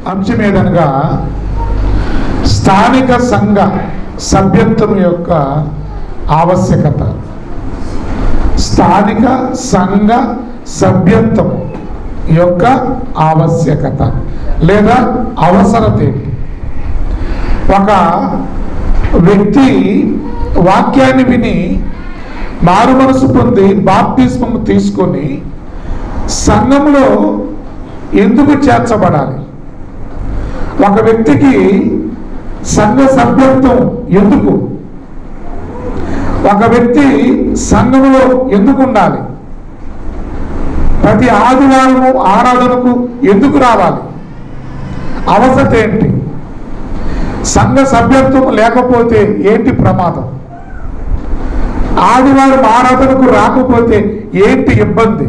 అంశం ఏదనగా స్థానిక సంఘ సభ్యత్వం యొక్క ఆవశ్యకత స్థానిక సంఘ సభ్యత్వం యొక్క ఆవశ్యకత లేదా అవసరత ఏంటి ఒక వ్యక్తి వాక్యాన్ని విని మారు మనసు పొంది బాప్తిస్మము తీసుకొని సంఘంలో ఎందుకు చేర్చబడాలి ఒక వ్యక్తికి సంఘ సభ్యత్వం ఎందుకు ఒక వ్యక్తి సంఘంలో ఎందుకు ఉండాలి ప్రతి ఆదివారము ఆరాధనకు ఎందుకు రావాలి అవసరం ఏంటి సంఘ సభ్యత్వం లేకపోతే ఏంటి ప్రమాదం ఆదివారం ఆరాధనకు రాకపోతే ఏంటి ఇబ్బంది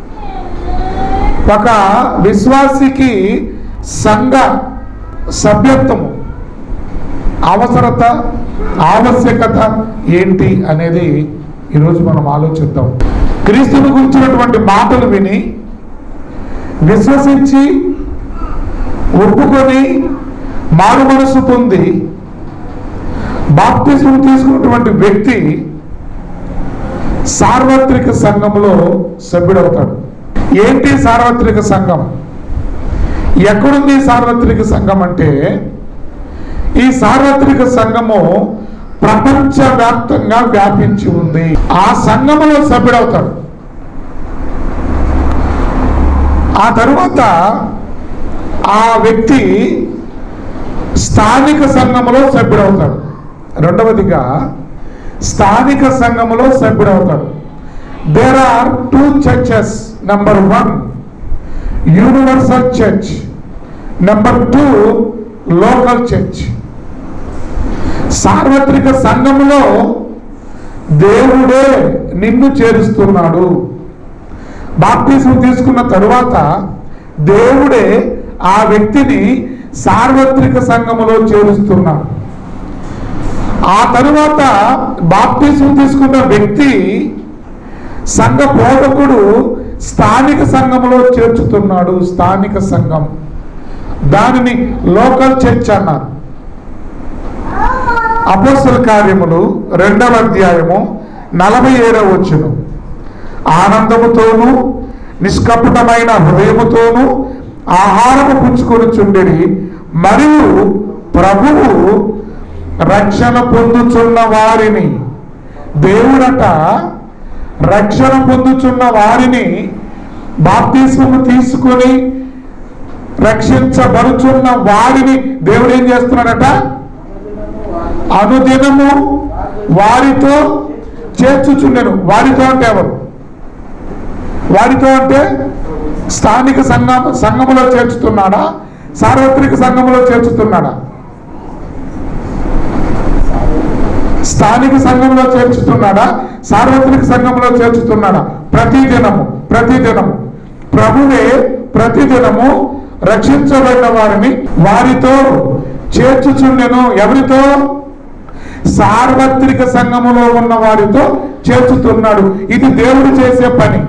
ఒక విశ్వాసికి సంఘ సభ్యత్వము అవసరత ఆవశ్యకత ఏంటి అనేది ఈరోజు మనం ఆలోచిద్దాం క్రీస్తుని గురించినటువంటి మాటలు విని విశ్వసించి ఒప్పుకొని మారు మనసు పొంది బాప్తిజం తీసుకున్నటువంటి వ్యక్తి సార్వత్రిక సంఘంలో సభ్యుడవుతాడు ఏంటి సార్వత్రిక సంఘం ఎక్కడుంది ఈ సార్వత్రిక సంఘం అంటే ఈ సార్వత్రిక సంఘము ప్రపంచవ్యాప్తంగా వ్యాపించి ఉంది ఆ సంఘములో సభ్యుడవుతాడు ఆ తరువాత ఆ వ్యక్తి స్థానిక సంఘములో సభ్యుడవుతాడు రెండవదిగా స్థానిక సంఘములో సభ్యుడవుతాడు there are two churches number one universal church number two local church సార్వత్రిక సంఘములో దేవుడే నిన్ను చేరుస్తున్నాడు బాప్తిజం తీసుకున్న తరువాత దేవుడే ఆ వ్యక్తిని సార్వత్రిక సంఘములో చేరుస్తున్నాడు ఆ తరువాత బాప్తిజం తీసుకున్న వ్యక్తి సంఘ బోధకుడు స్థానిక సంఘములో చేర్చుతున్నాడు స్థానిక సంఘం దానిని లోకల్ చర్చ్ అన్నారు అపోస్తల కార్యములు రెండవ అధ్యాయము నలభై ఏడవ వచ్చును ఆనందముతోనూ నిష్కపటమైన హృదయముతోనూ ఆహారము పుచ్చుకొని చుండిరి మరియు ప్రభువు రక్షణ పొందుచున్న వారిని దేవుడట రక్షణ పొందుచున్న వారిని బాప్తిస్మము తీసుకొని రక్షించబడుచున్న వారిని దేవుడు ఏం చేస్తున్నాడట అనుదినము వారితో చేర్చుచుండెను వారితో అంటే ఎవరు వారితో అంటే స్థానిక సంఘం సంఘములో చేర్చుతున్నాడా సార్వత్రిక సంఘములో చేర్చుతున్నాడా స్థానిక సంఘంలో చేర్చుతున్నాడా సార్వత్రిక సంఘంలో చేర్చుతున్నాడా ప్రతి దినము ప్రతి దినము ప్రభువే ప్రతి దినము రక్షించబడిన వారిని వారితో చేర్చుచుండెను ఎవరితో సార్వత్రిక సంఘములో ఉన్న వారితో చేర్చుతున్నాడు ఇది దేవుడు చేసే పని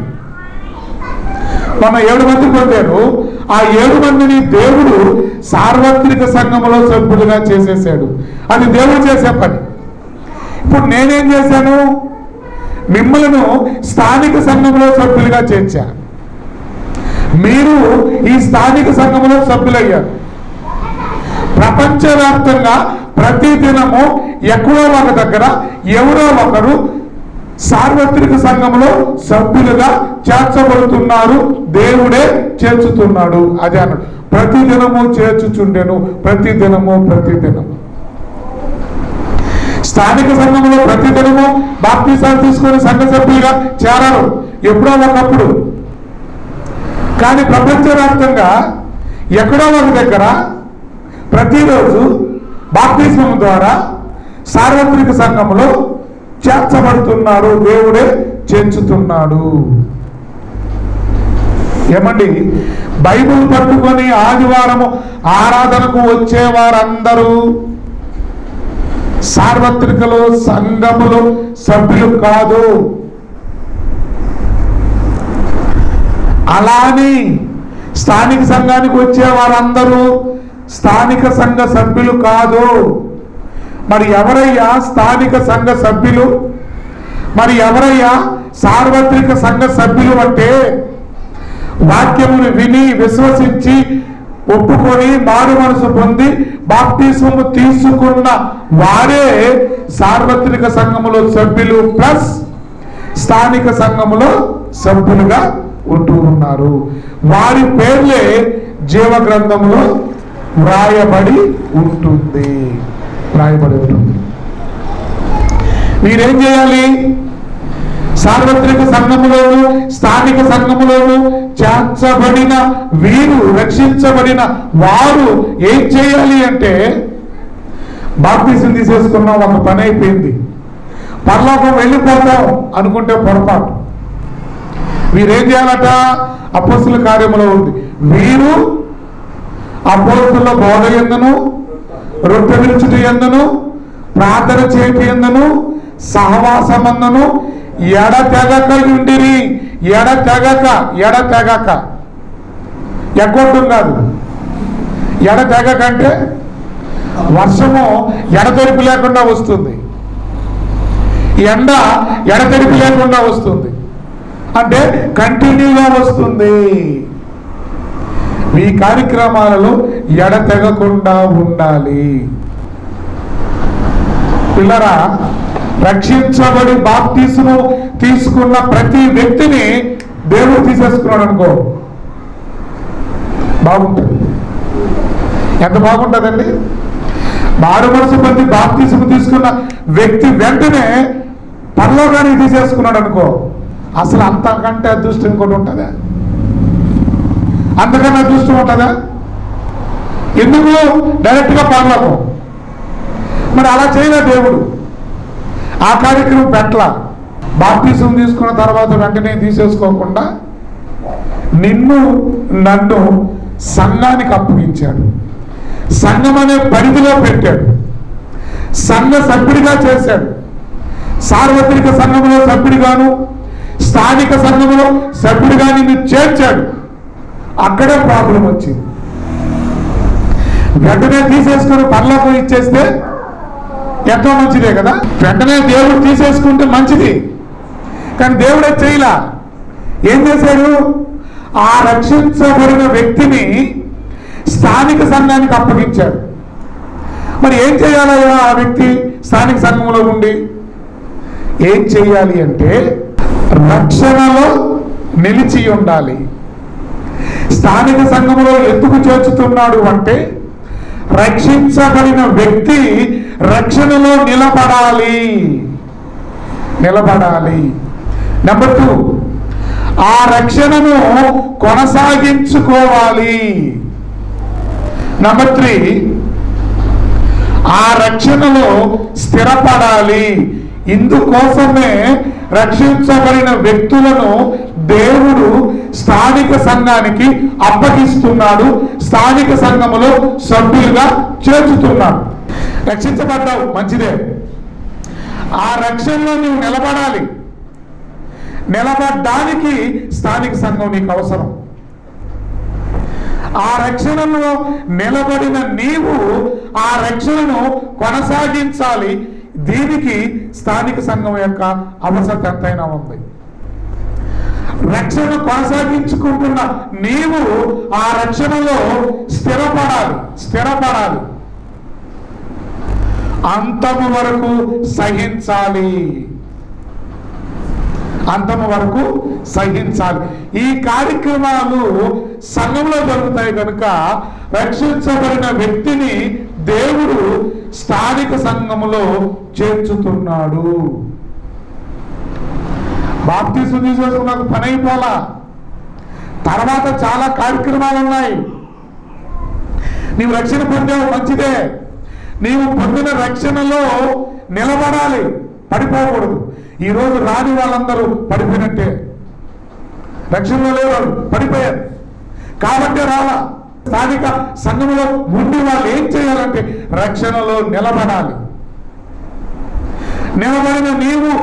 మన ఏడు మంది పొందారు ఆ ఏడు మందిని దేవుడు సార్వత్రిక సంఘములో సభ్యులుగా చేసేసాడు అది దేవుడు చేసే పని ఇప్పుడు నేనేం చేశాను మిమ్మల్ని స్థానిక సంఘంలో సభ్యులుగా చేర్చా మీరు ఈ స్థానిక సంఘంలో సభ్యులయ్యారు ప్రపంచవ్యాప్తంగా ప్రతి దినము ఎక్కడో ఒక దగ్గర ఎవరో ఒకరు సార్వత్రిక సంఘంలో సభ్యులుగా చేర్చబడుతున్నారు దేవుడే చేర్చుతున్నాడు అదే అన్నాడు ప్రతి దినము చేర్చుచుండెను ప్రతి దినము ప్రతి దినము స్థానిక సంఘంలో ప్రతి దినము బాప్తీసాలు తీసుకొని సంఘ సభ్యులుగా చేరారు ఎప్పుడో ఒకప్పుడు కానీ ప్రపంచవ్యాప్తంగా ఎక్కడో ఒక దగ్గర ప్రతిరోజు బాప్తిస్మం ద్వారా సార్వత్రిక సంఘములో చేర్చబడుతున్నారు దేవుడే చేర్చుతున్నాడు ఏమండి బైబిల్ పట్టుకొని ఆదివారము ఆరాధనకు వచ్చే వారందరూ సార్వత్రికలో సంఘములో సభ్యులు కాదు అలాని స్థానిక సంఘానికి వచ్చే వారందరూ స్థానిక సంఘ సభ్యులు కాదు మరి ఎవరయ్యా స్థానిక సంఘ సభ్యులు మరి ఎవరయ్యా సార్వత్రిక సంఘ సభ్యులు అంటే వాక్యమును విని విశ్వసించి ఒప్పుకొని మారు మనసు పొంది బాప్తిస్మము తీసుకున్న వారే సార్వత్రిక సంఘములో సభ్యులు ప్లస్ స్థానిక సంఘములో సభ్యులుగా ఉంటూ ఉన్నారు వారి పేర్లే జీవ గ్రంథములో వ్రాయబడి ఉంటుంది వ్రాయబడి ఉంటుంది మీరేం చేయాలి సార్వత్రిక సంఘములోను స్థానిక సంఘములోను చేర్చబడిన వీరు రక్షించబడిన వారు ఏం చేయాలి అంటే బాప్తీసం తీసేసుకున్నాం ఒక పని అయిపోయింది పరలోకం వెళ్ళిపోతాం అనుకుంటే పొరపాటు వీరేం చేయాలట అపోస్తుల కార్యములో ఉంది వీరు అపోస్తుల బోధ ఎందును రొట్టె విరుచుట ఎందును ప్రార్థన చేయటి ఎందును సహవాసమందును ఎడతెగక ఉండిరి ఎడతెగక ఎడతెగక ఎగ్గొట్టం కాదు ఎడతెగక అంటే వర్షము ఎడతెరిపి లేకుండా వస్తుంది ఎండ ఎడతెరిపి లేకుండా వస్తుంది అంటే కంటిన్యూగా వస్తుంది మీ కార్యక్రమాలలో ఎడతెగకుండా ఉండాలి పిల్లరా రక్షించబడి బాప్తీసును తీసుకున్న ప్రతి వ్యక్తిని దేవుడు తీసేసుకున్నాడు అనుకో బాగుంటుంది ఎంత బాగుంటుందండి మారు మనసు పొంది బాప్తీసును తీసుకున్న వ్యక్తి వెంటనే పరలోకానికి తీసేసుకున్నాడు అనుకో అసలు అంతకంటే అదృష్టం ఇంకోటి ఉంటుందా అంతకన్నా అదృష్టం ఉంటుందా ఎందుకు డైరెక్ట్గా పరలోకం మరి అలా చేయలే దేవుడు ఆ కార్యక్రమం పెట్ల బాప్తీసం తీసుకున్న తర్వాత వెంటనే తీసేసుకోకుండా నిన్ను నన్ను సంఘానికి అప్పగించాడు సంఘం అనే పరిధిలో పెట్టాడు సంఘ సభ్యుడిగా చేశాడు సార్వత్రిక సంఘంలో సభ్యుడిగాను స్థానిక సంఘంలో సభ్యుడిగా నిన్ను చేర్చాడు అక్కడే ప్రాబ్లం వచ్చింది వెంటనే తీసేసుకుని పర్లోకం ఇచ్చేస్తే ఎంతో మంచిదే కదా వెంటనే దేవుడు తీసేసుకుంటే మంచిది కానీ దేవుడే చేయలా ఏం చేశాడు ఆ రక్షించబడిన వ్యక్తిని స్థానిక సంఘానికి అప్పగించాడు మరి ఏం చేయాలయ్యా ఆ వ్యక్తి స్థానిక సంఘంలో ఉండి ఏం చేయాలి అంటే రక్షణలో నిలిచి ఉండాలి స్థానిక సంఘంలో ఎందుకు చేర్చుతున్నాడు అంటే రక్షించబడిన వ్యక్తి రక్షణలో నిలబడాలి నిలబడాలి నెంబర్ టూ ఆ రక్షణను కొనసాగించుకోవాలి నెంబర్ త్రీ ఆ రక్షణలో స్థిరపడాలి ఇందుకోసమే రక్షించబడిన వ్యక్తులను దేవుడు స్థానిక సంఘానికి అప్పగిస్తున్నాడు స్థానిక సంఘములో సభ్యులుగా చేర్చుతున్నాడు రక్షించబడ్డావు మంచిదే ఆ రక్షణలో నువ్వు నిలబడాలి నిలబడ్డానికి స్థానిక సంఘం నీకు అవసరం ఆ రక్షణలో నిలబడిన నీవు ఆ రక్షణను కొనసాగించాలి దీనికి స్థానిక సంఘం యొక్క అవసరం ఎంతైనా ఉంది రక్షణ కొనసాగించుకుంటున్న నీవు ఆ రక్షణలో స్థిరపడాలి స్థిరపడాలి అంతము వరకు సహించాలి అంతము వరకు సహించాలి ఈ కార్యక్రమాలు సంఘంలో జరుగుతాయి కనుక రక్షించబడిన వ్యక్తిని దేవుడు స్థానిక సంఘములో చేర్చుతున్నాడు బాప్తీసు తీసేసుకున్నాక పని అయిపోలా తర్వాత చాలా కార్యక్రమాలు ఉన్నాయి నీవు రక్షణ పొందావు మంచిదే నీవు పొందిన రక్షణలో నిలబడాలి పడిపోకూడదు ఈరోజు రాని వాళ్ళందరూ పడిపోయినట్టే రక్షణలో లేరు వాళ్ళు, పడిపోయారు కాబట్టి రాలా స్థానిక సంఘంలో ఉండి వాళ్ళు ఏం చేయాలంటే రక్షణలో నిలబడాలి నిలబడిన నీవు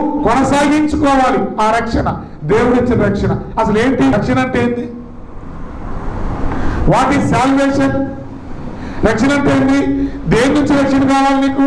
కొనసాగించుకోవాలి ఆ రక్షణ దేవుడిచ్చిన రక్షణ అసలు ఏంటి రక్షణ అంటే ఏంటి వాట్ ఈస్ సాల్వేషన్ రక్షణ అంటే ఏంటి దేని నుంచి రక్షణ కావాలి నీకు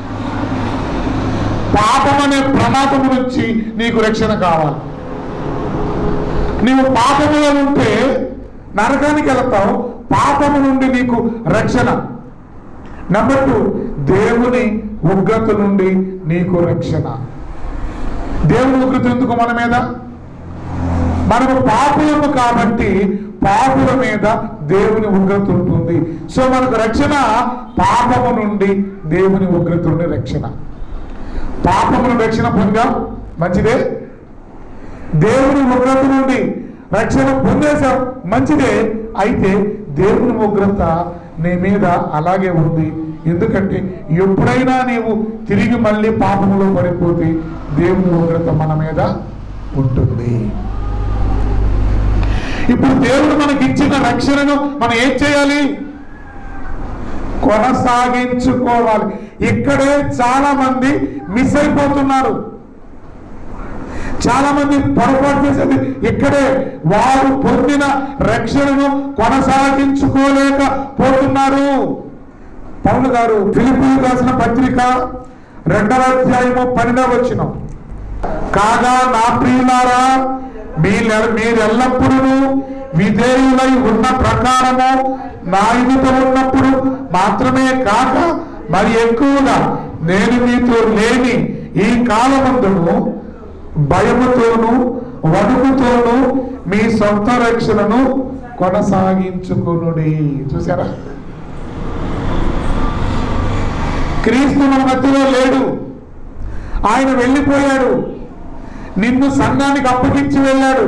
పాపం అనే ప్రమాదం నుంచి నీకు రక్షణ కావాలి నీవు పాపములో ఉంటే నరకానికి వెళ్తావు పాపము నుండి నీకు రక్షణ నెంబర్ టూ దేవుని ఉగ్రత నుండి నీకు రక్షణ దేవుని ఉగ్రత ఎందుకు మన మీద మనము పాపులము కాబట్టి పాపుల మీద దేవుని ఉగ్రత ఉంటుంది సో మనకు రక్షణ పాపము నుండి దేవుని ఉగ్రత నుండి రక్షణ పాపమును రక్షణ పొందాం మంచిదే దేవుని ఉగ్రత నుండి రక్షణ పొందేశాం మంచిదే అయితే దేవుని ఉగ్రత నీ మీద అలాగే ఉంది ఎందుకంటే ఎప్పుడైనా నీవు తిరిగి మళ్ళీ పాపములో పడిపోతే దేవుని ఉగ్రత మన మీద ఉంటుంది ఇప్పుడు దేవుడు మనకి ఇచ్చిన రక్షణను మనం ఏం చేయాలి కొనసాగించుకోవాలి ఇక్కడే చాలా మంది మిస్ అయిపోతున్నారు చాలా మంది పొరపాటు చేసేది ఇక్కడే వారు పొందిన రక్షణను కొనసాగించుకోలేక పోతున్నారు పౌలు గారు ఫిలిపి రాసిన పత్రిక రెండవ అధ్యాయము పన్నెండవ వచ్చిన కాగా నా ప్రియులారా మీరె మీరెల్లప్పుడూ విధేయులై ఉన్న ప్రకారము నా ఎదుట ఉన్నప్పుడు మాత్రమే కాక మరి ఎక్కువగా నేను మీతో లేని ఈ కాలమందును భయముతోను వణుకుతోను మీ సొంత రక్షణను కొనసాగించుకునుడి చూసారా క్రీస్తు మన మధ్యలో లేడు ఆయన వెళ్ళిపోయాడు నిన్ను సంఘానికి అప్పగించి వెళ్ళాడు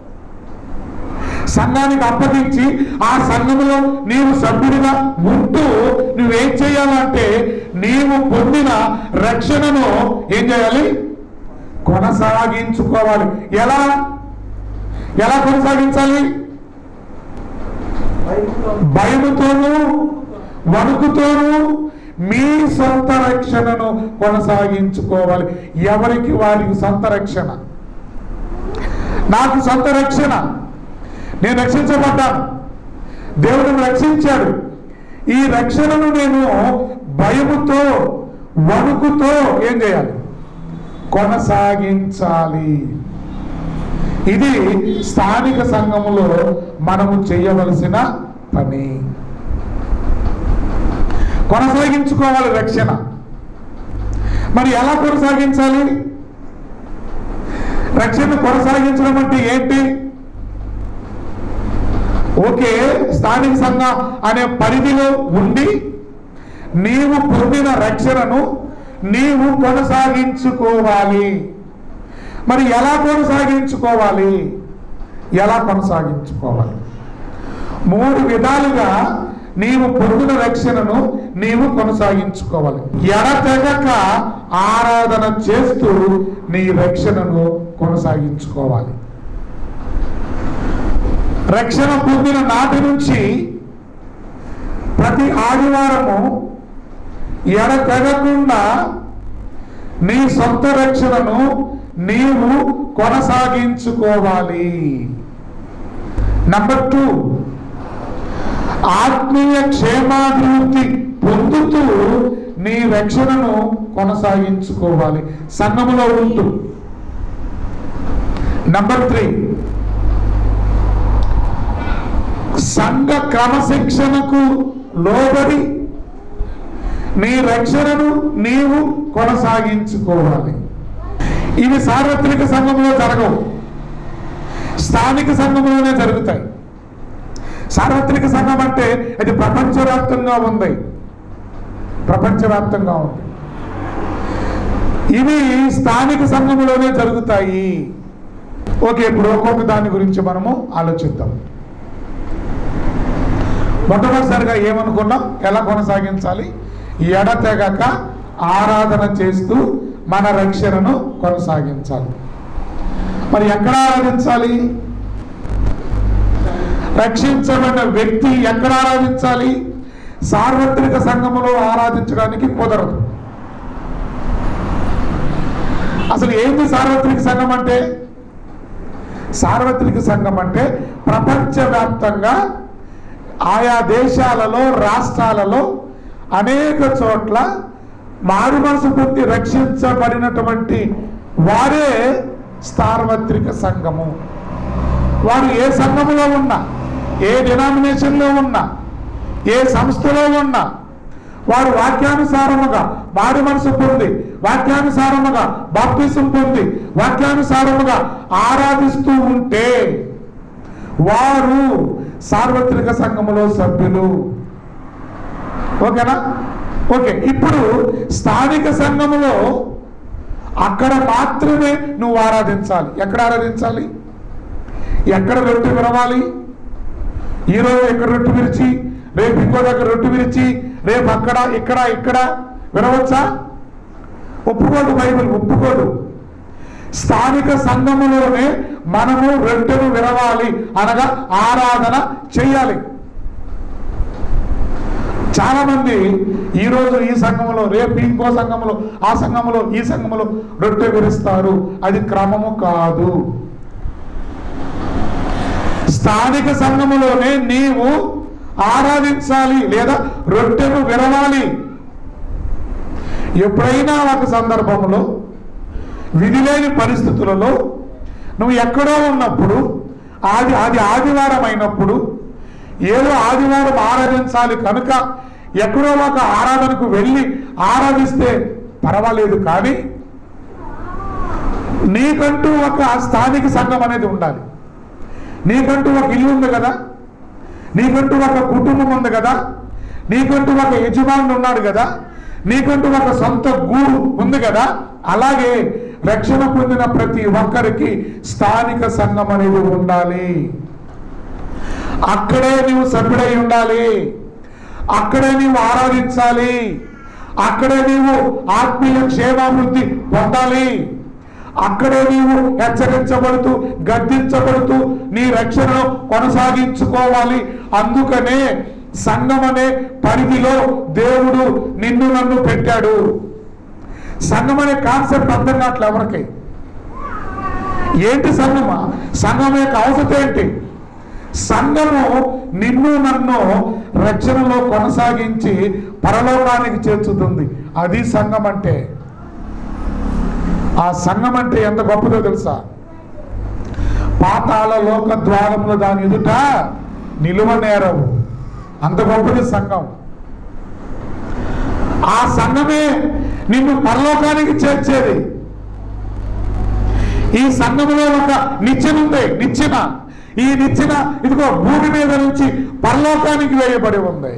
సంఘానికి అప్పగించి ఆ సంఘములో నీవు సభ్యుడిగా ఉంటూ నువ్వేం చేయాలంటే నీవు పొందిన రక్షణను ఏం చేయాలి కొనసాగించుకోవాలి ఎలా ఎలా కొనసాగించాలి భయముతోనూ వణుకుతోనూ మీ సొంత రక్షణను కొనసాగించుకోవాలి ఎవరికి వారికి సొంత రక్షణ నాకు సొంత రక్షణ నేను రక్షించబడ్డాను దేవుడు నన్ను రక్షించాడు ఈ రక్షణను నేను భయముతో వణుకుతో ఏం చేయాలి కొనసాగించాలి ఇది స్థానిక సంఘములో మనము చేయవలసిన పని కొనసాగించుకోవాలి రక్షణ మరి ఎలా కొనసాగించాలి రక్షణ కొనసాగించడం అంటే ఏంటి ఓకే స్థానిక సంఘం అనే పరిధిలో ఉండి నీవు పొందిన రక్షణను నీవు కొనసాగించుకోవాలి మరి ఎలా కొనసాగించుకోవాలి ఎలా కొనసాగించుకోవాలి మూడు విధాలుగా నీవు పొందిన రక్షణను నీవు కొనసాగించుకోవాలి ఎడతెగక ఆరాధన చేస్తూ నీ రక్షణను కొనసాగించుకోవాలి రక్షణ పొందిన నాటి నుంచి ప్రతి ఆదివారము ఎడతెగకుండా నీ సొంత రక్షణను నీవు కొనసాగించుకోవాలి నంబర్ టూ ఆత్మీయ క్షేమాభివృద్ధి పొందుతూ నీ రక్షణను కొనసాగించుకోవాలి సంఘములో ఉంటూ నంబర్ త్రీ సంఘ క్రమశిక్షణకు లోబడి నీ రక్షణను నీవు కొనసాగించుకోవాలి ఇవి సార్వత్రిక సంఘంలో జరగవు స్థానిక సంఘంలోనే జరుగుతాయి సార్వత్రిక సంఘం అంటే అది ప్రపంచవ్యాప్తంగా ఉంది ప్రపంచవ్యాప్తంగా ఉంది ఇవి స్థానిక సంఘంలోనే జరుగుతాయి ఓకే ఇప్పుడు ఒక్కొక్క దాని గురించి మనము ఆలోచిద్దాం మొట్టమొదటిసారిగా ఏమనుకున్నాం ఎలా కొనసాగించాలి ఎడతెగక ఆరాధన చేస్తూ మన రక్షణను కొనసాగించాలి మరి ఎక్కడ ఆరాధించాలి రక్షించబడిన వ్యక్తి ఎక్కడ ఆరాధించాలి సార్వత్రిక సంఘములో ఆరాధించడానికి కుదరదు అసలు ఏంటి సార్వత్రిక సంఘం అంటే సార్వత్రిక సంఘం అంటే ప్రపంచవ్యాప్తంగా ఆయా దేశాలలో రాష్ట్రాలలో అనేక చోట్ల మారు మనసు పొంది రక్షించబడినటువంటి వారే సార్వత్రిక సంఘము వారు ఏ సంఘములో ఉన్నా ఏ డినామినేషన్లో ఉన్నా ఏ సంస్థలో ఉన్నా వారు వాక్యానుసారముగా మారు మనసు పొంది వాక్యానుసారముగా బాప్తిసం పొంది వాక్యానుసారముగా ఆరాధిస్తూ ఉంటే వారు సార్వత్రిక సంఘములో సభ్యులు ఓకేనా ఓకే ఇప్పుడు స్థానిక సంఘములో అక్కడ మాత్రమే నువ్వు ఆరాధించాలి ఎక్కడ ఆరాధించాలి ఎక్కడ రొట్టె విరవాలి ఈరోజు ఎక్కడ రొట్టె విరిచి రేపు ఇంకో దగ్గర రొట్టె విరిచి రేపు అక్కడ ఇక్కడ ఇక్కడ వినవచ్చా ఒప్పుకోడు బైబిల్ ఒప్పుకోడు స్థానిక సంఘములోనే మనము రొట్టెను విరవాలి అనగా ఆరాధన చెయ్యాలి చాలా మంది ఈ రోజు ఈ సంఘములో రేపు ఇంకో సంఘములో ఆ సంఘములో ఈ సంఘములో రొట్టె విరుస్తారు అది క్రమము కాదు స్థానిక సంఘములోనే నీవు ఆరాధించాలి లేదా రొట్టెను విరవాలి ఎప్పుడైనా ఒక సందర్భంలో విధి లేని పరిస్థితులలో నువ్వు ఎక్కడో ఉన్నప్పుడు ఆది అది ఆదివారం అయినప్పుడు ఏదో ఆదివారం ఆరాధించాలి కనుక ఎక్కడో ఒక ఆరాధనకు వెళ్ళి ఆరాధిస్తే పర్వాలేదు కానీ నీకంటూ ఒక స్థానిక సంఘం అనేది ఉండాలి నీకంటూ ఒక ఇల్లు ఉంది కదా నీకంటూ ఒక కుటుంబం ఉంది కదా నీకంటూ ఒక యజమానుడు ఉన్నాడు కదా నీకంటూ ఒక సొంత గూడు ఉంది కదా అలాగే రక్షణ పొందిన ప్రతి ఒక్కరికి స్థానిక సంఘం అనేది ఉండాలి అక్కడే నీవు సభ్యుడై ఉండాలి అక్కడే నీవు ఆరాధించాలి అక్కడే నీవు ఆత్మీయ క్షేమాభివృద్ధి పొందాలి అక్కడే నీవు హెచ్చరించబడుతూ గద్దించబడుతూ నీ రక్షణను కొనసాగించుకోవాలి అందుకనే సంఘం అనే పరిధిలో దేవుడు నిన్ను నన్ను పెట్టాడు సంఘం అనే కాన్సెప్ట్ అర్థం కావట్లే ఎవరికి ఏంటి సంఘమా సంఘం యొక్క అవసరం ఏంటి సంఘము నిన్ను నన్ను రక్షణలో కొనసాగించి పరలోకానికి చేర్చుతుంది అది సంఘం అంటే ఆ సంఘం అంటే ఎంత గొప్పదో తెలుసా పాతాళ లోక ద్వారములు దాని ఎదుట నిలువ నేరవు అంత గొప్పది సంఘం ఆ సంఘమే నిన్ను పరలోకానికి చేర్చేది ఈ సంఘములో ఒక నిచ్చెన ఉంది నిచ్చెన ఈ నిచ్చెన ఇదిగో భూమి మీద నుంచి పరలోకానికి వేయబడి ఉంది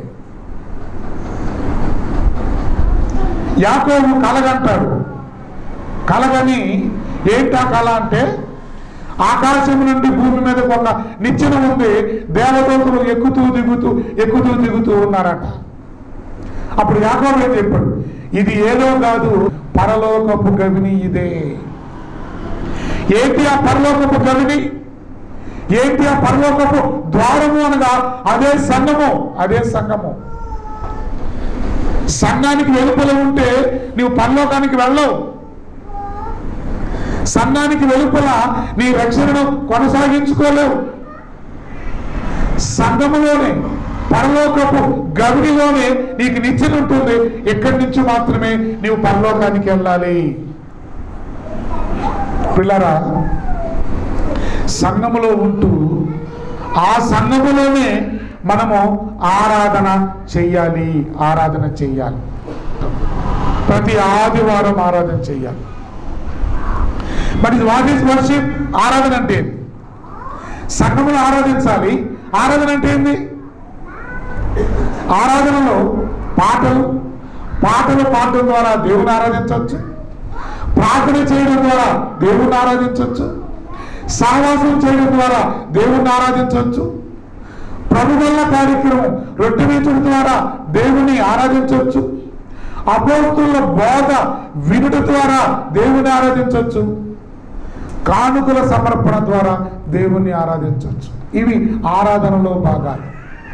యాకోబు కలగంటాడు కలగని ఏంటా కళ అంటే ఆకాశం నుండి భూమి మీద ఒక నిచ్చెన ఉంది దేవదూతలు ఎక్కుతూ దిగుతూ ఎక్కుతూ దిగుతూ ఉన్నారట అప్పుడు యాకోబు ఏం చెప్పాడు ఇది ఏదో కాదు పరలోకపు గవిని ఇదే ఏంటి ఆ పరలోకపు గవిని ఏంటి ఆ పరలోకపు ద్వారము అనగా అదే సంఘము అదే సంఘము సంఘానికి వెలుపల ఉంటే నీవు పరలోకానికి వెళ్ళవు సంఘానికి వెలుపల నీ రక్షణను కొనసాగించుకోలేవు సంఘములోనే పరలోకపు గవిడిలోనే నీకు నిచ్చెన ఉంటుంది ఇక్కడి నుంచి మాత్రమే నీవు పరలోకానికి వెళ్ళాలి పిల్లరా సంఘములో ఉంటూ ఆ సంఘములోనే మనము ఆరాధన చెయ్యాలి ఆరాధన చెయ్యాలి ప్రతి ఆదివారం ఆరాధన చెయ్యాలి మరి వాట్ ఈస్ వర్షిప్ ఆరాధన అంటే ఏంది సంఘమును ఆరాధించాలి ఆరాధన అంటే ఏంది ఆరాధనలో పాటలు పాటలు పాడడం ద్వారా దేవుని ఆరాధించవచ్చు ప్రార్థన చేయడం ద్వారా దేవుణ్ణి ఆరాధించవచ్చు సహవాసం చేయడం ద్వారా దేవుణ్ణి ఆరాధించవచ్చు ప్రభు వల్ల కార్యక్రమం రొట్టె వేయడం ద్వారా దేవుని ఆరాధించవచ్చు అపోస్తుల బోధ వినుట ద్వారా దేవుని ఆరాధించవచ్చు కానుకల సమర్పణ ద్వారా దేవుణ్ణి ఆరాధించవచ్చు ఇవి ఆరాధనలో భాగాలు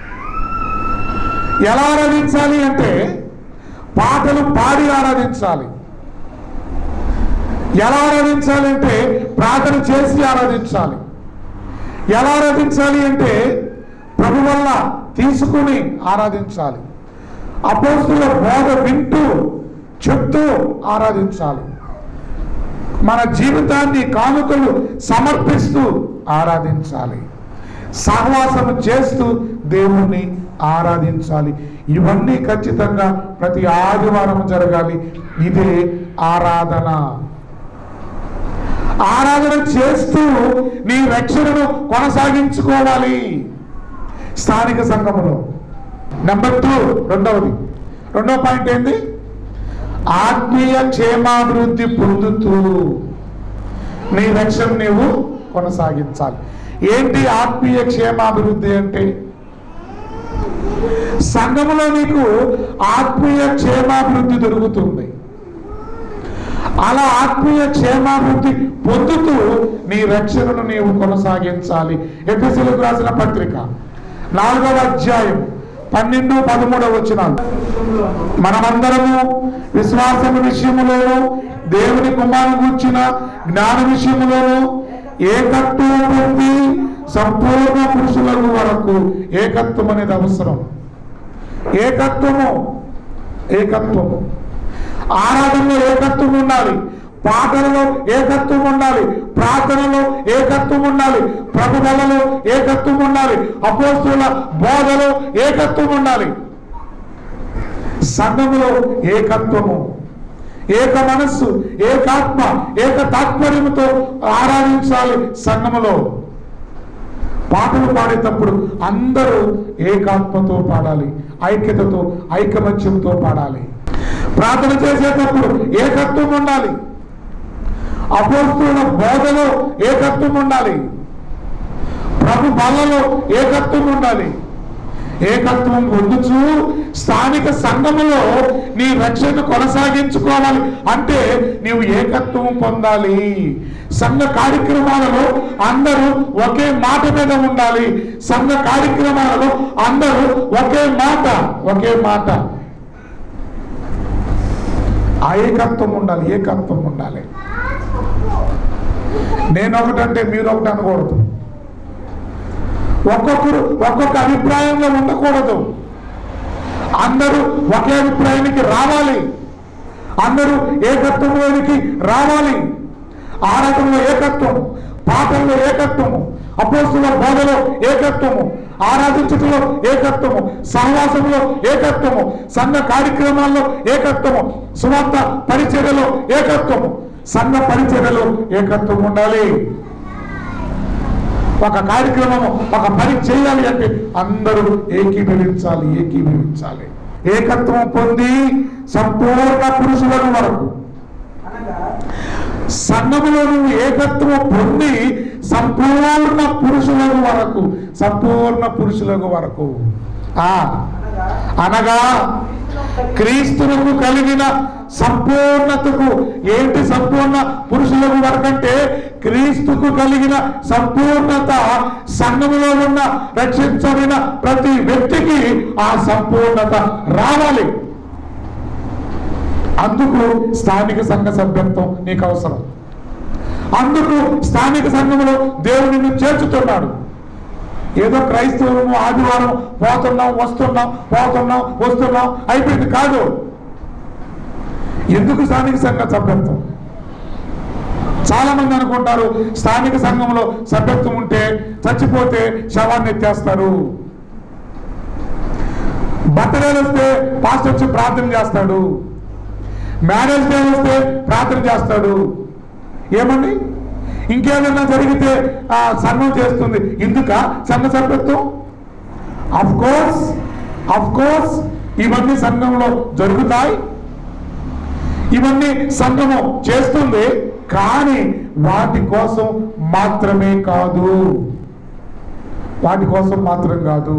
ఎలా ఆరాధించాలి అంటే పాటలు పాడి ఆరాధించాలి ఎలా ఆరాధించాలి అంటే ప్రార్థన చేసి ఆరాధించాలి ఎలా ఆరాధించాలి అంటే ప్రభు వల్ల తీసుకుని ఆరాధించాలి అపోస్తుల బోధ వింటూ చెప్తూ ఆరాధించాలి మన జీవితాన్ని కానుకలు సమర్పిస్తూ ఆరాధించాలి సహవాసము చేస్తూ దేవుణ్ణి ఆరాధించాలి ఇవన్నీ ఖచ్చితంగా ప్రతి ఆదివారం జరగాలి ఇదే ఆరాధన ఆరాధన చేస్తూ నీ రక్షణను కొనసాగించుకోవాలి స్థానిక సంఘములో నెంబర్ టూ రెండవది రెండవ పాయింట్ ఏంది ఆత్మీయ క్షేమాభివృద్ధి పొందుతూ నీ రక్షణ నీవు కొనసాగించాలి ఏంటి ఆత్మీయ క్షేమాభివృద్ధి అంటే సంఘములో నీకు ఆత్మీయ క్షేమాభివృద్ధి దొరుకుతుంది అలా ఆత్మీయ క్షేమాభివృద్ధి పొందుతూ నీ రక్షణను నీవు కొనసాగించాలి ఎఫెసీలకు రాసిన పత్రిక నాలుగవ అధ్యాయం పన్నెండు పదమూడవ వచ్చినాలు మనమందరము విశ్వాసము విషయములోను దేవుని కుమారు కూర్చిన జ్ఞాన విషయములోను ఏకత్వం పొంది సంపూర్ణ పురుషులకు వరకు ఏకత్వం అనేది అవసరం ఏకత్వము ఏకత్వము ఆరాధనలో ఏకత్వం ఉండాలి పాటలలో ఏకత్వం ఉండాలి ప్రార్థనలో ఏకత్వం ఉండాలి ప్రభులలో ఏకత్వం ఉండాలి అపోస్తుల బోధలో ఏకత్వం ఉండాలి సంఘములో ఏకత్వము ఏక మనస్సు ఏకాత్మ ఏక తాత్పర్యముతో ఆరాధించాలి సంఘములో పాటలు పాడేటప్పుడు అందరూ ఏకాత్మతో పాడాలి ఐక్యతతో ఐకమత్యంతో పాడాలి ప్రార్థన చేసేటప్పుడు ఏకత్వం ఉండాలి అపోస్తుల బోధలో ఏకత్వం ఉండాలి ప్రభు బలలో ఏకత్వం ఉండాలి ఏకత్వం పొందుచు స్థానిక సంఘములో నీ రక్షణ కొనసాగించుకోవాలి అంటే నీవు ఏకత్వం పొందాలి సంఘ కార్యక్రమాలలో అందరూ ఒకే మాట మీద ఉండాలి సంఘ కార్యక్రమాలలో అందరూ ఒకే మాట ఒకే మాట ఆ ఏకత్వం ఉండాలి ఏకత్వం ఉండాలి నేను ఒకటంటే మీరు ఒకటి అనకూడదు ఒక్కొక్కరు ఒక్కొక్క అభిప్రాయంలో ఉండకూడదు అందరూ ఒకే అభిప్రాయానికి రావాలి అందరూ ఏకత్వంలోనికి రావాలి ఆరాధనలో ఏకత్వం పాటల్లో ఏకత్వము అపోస్తుల బోధలో ఏకత్వము ఆరాధించటంలో ఏకత్వము సహవాసంలో ఏకత్వము సంఘ కార్యక్రమాల్లో ఏకత్వము సువార్త పరిచర్యలో ఏకత్వము సంఘ పరిచర్యలో ఏకత్వం ఉండాలి ఒక కార్యక్రమము ఒక పని చేయాలి అంటే అందరూ ఏకీభవించాలి ఏకీభవించాలి ఏకత్వం పొంది సంపూర్ణ పురుషులను వరకు అనగా సంఘములో నువ్వు ఏకత్వం పొంది సంపూర్ణ పురుషులకు వరకు సంపూర్ణ పురుషులకు వరకు ఆ అనగా అనగా క్రీస్తునకు కలిగిన సంపూర్ణతకు ఏంటి సంపూర్ణ పురుషులకు వరకంటే క్రీస్తుకు కలిగిన సంపూర్ణత సంఘములో ఉన్న రక్షించబడిన ప్రతి వ్యక్తికి ఆ సంపూర్ణత రావాలి అందుకు స్థానిక సంఘ సభ్యత్వం నీకు అవసరం అందుకు స్థానిక సంఘంలో దేవుడు నిన్ను చేర్చుతున్నాడు ఏదో క్రైస్తవులము ఆదివారం పోతున్నాం వస్తున్నాం పోతున్నాం వస్తున్నాం అయిపోయింది కాదు ఎందుకు స్థానిక సంఘ సభ్యత్వం చాలా మంది అనుకుంటారు స్థానిక సంఘంలో సభ్యత్వం ఉంటే చచ్చిపోతే శవాన్ని ఎత్తేస్తారు బర్త్డేలు వస్తే పాస్టర్ వచ్చి ప్రార్థన చేస్తాడు మ్యారేజ్ డే వస్తే ప్రార్థన చేస్తాడు ఏమండి ఇంకేదన్నా జరిగితే ఆ సంఘం చేస్తుంది ఎందుక సంఘ సభ్యత్వం అఫ్ కోర్స్ అఫ్ కోర్స్ ఇవన్నీ సంఘంలో జరుగుతాయి ఇవన్నీ సంఘము చేస్తుంది కానీ వాటి కోసం మాత్రమే కాదు వాటి కోసం మాత్రం కాదు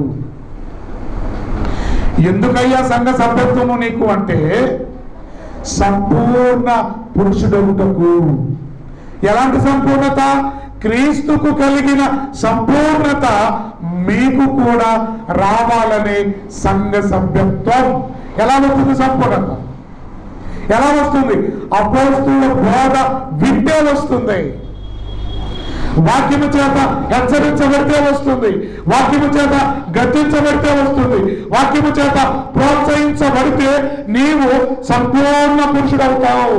ఎందుకయ్యా సంఘ సభ్యత్వము నీకు అంటే సంపూర్ణ పురుషుడవుటకు ఎలాంటి సంపూర్ణత క్రీస్తుకు కలిగిన సంపూర్ణత మీకు కూడా రావాలనే సంఘ సభ్యత్వం ఎలా వస్తుంది సంపూర్ణత ఎలా వస్తుంది అపోస్తుల బోధ వింటే వస్తుంది వాక్యము చేత హెచ్చరించబడితే వస్తుంది వాక్యము చేత గద్దించబడితే వస్తుంది వాక్యము చేత ప్రోత్సహించబడితే నీవు సంపూర్ణ పురుషుడవుతావు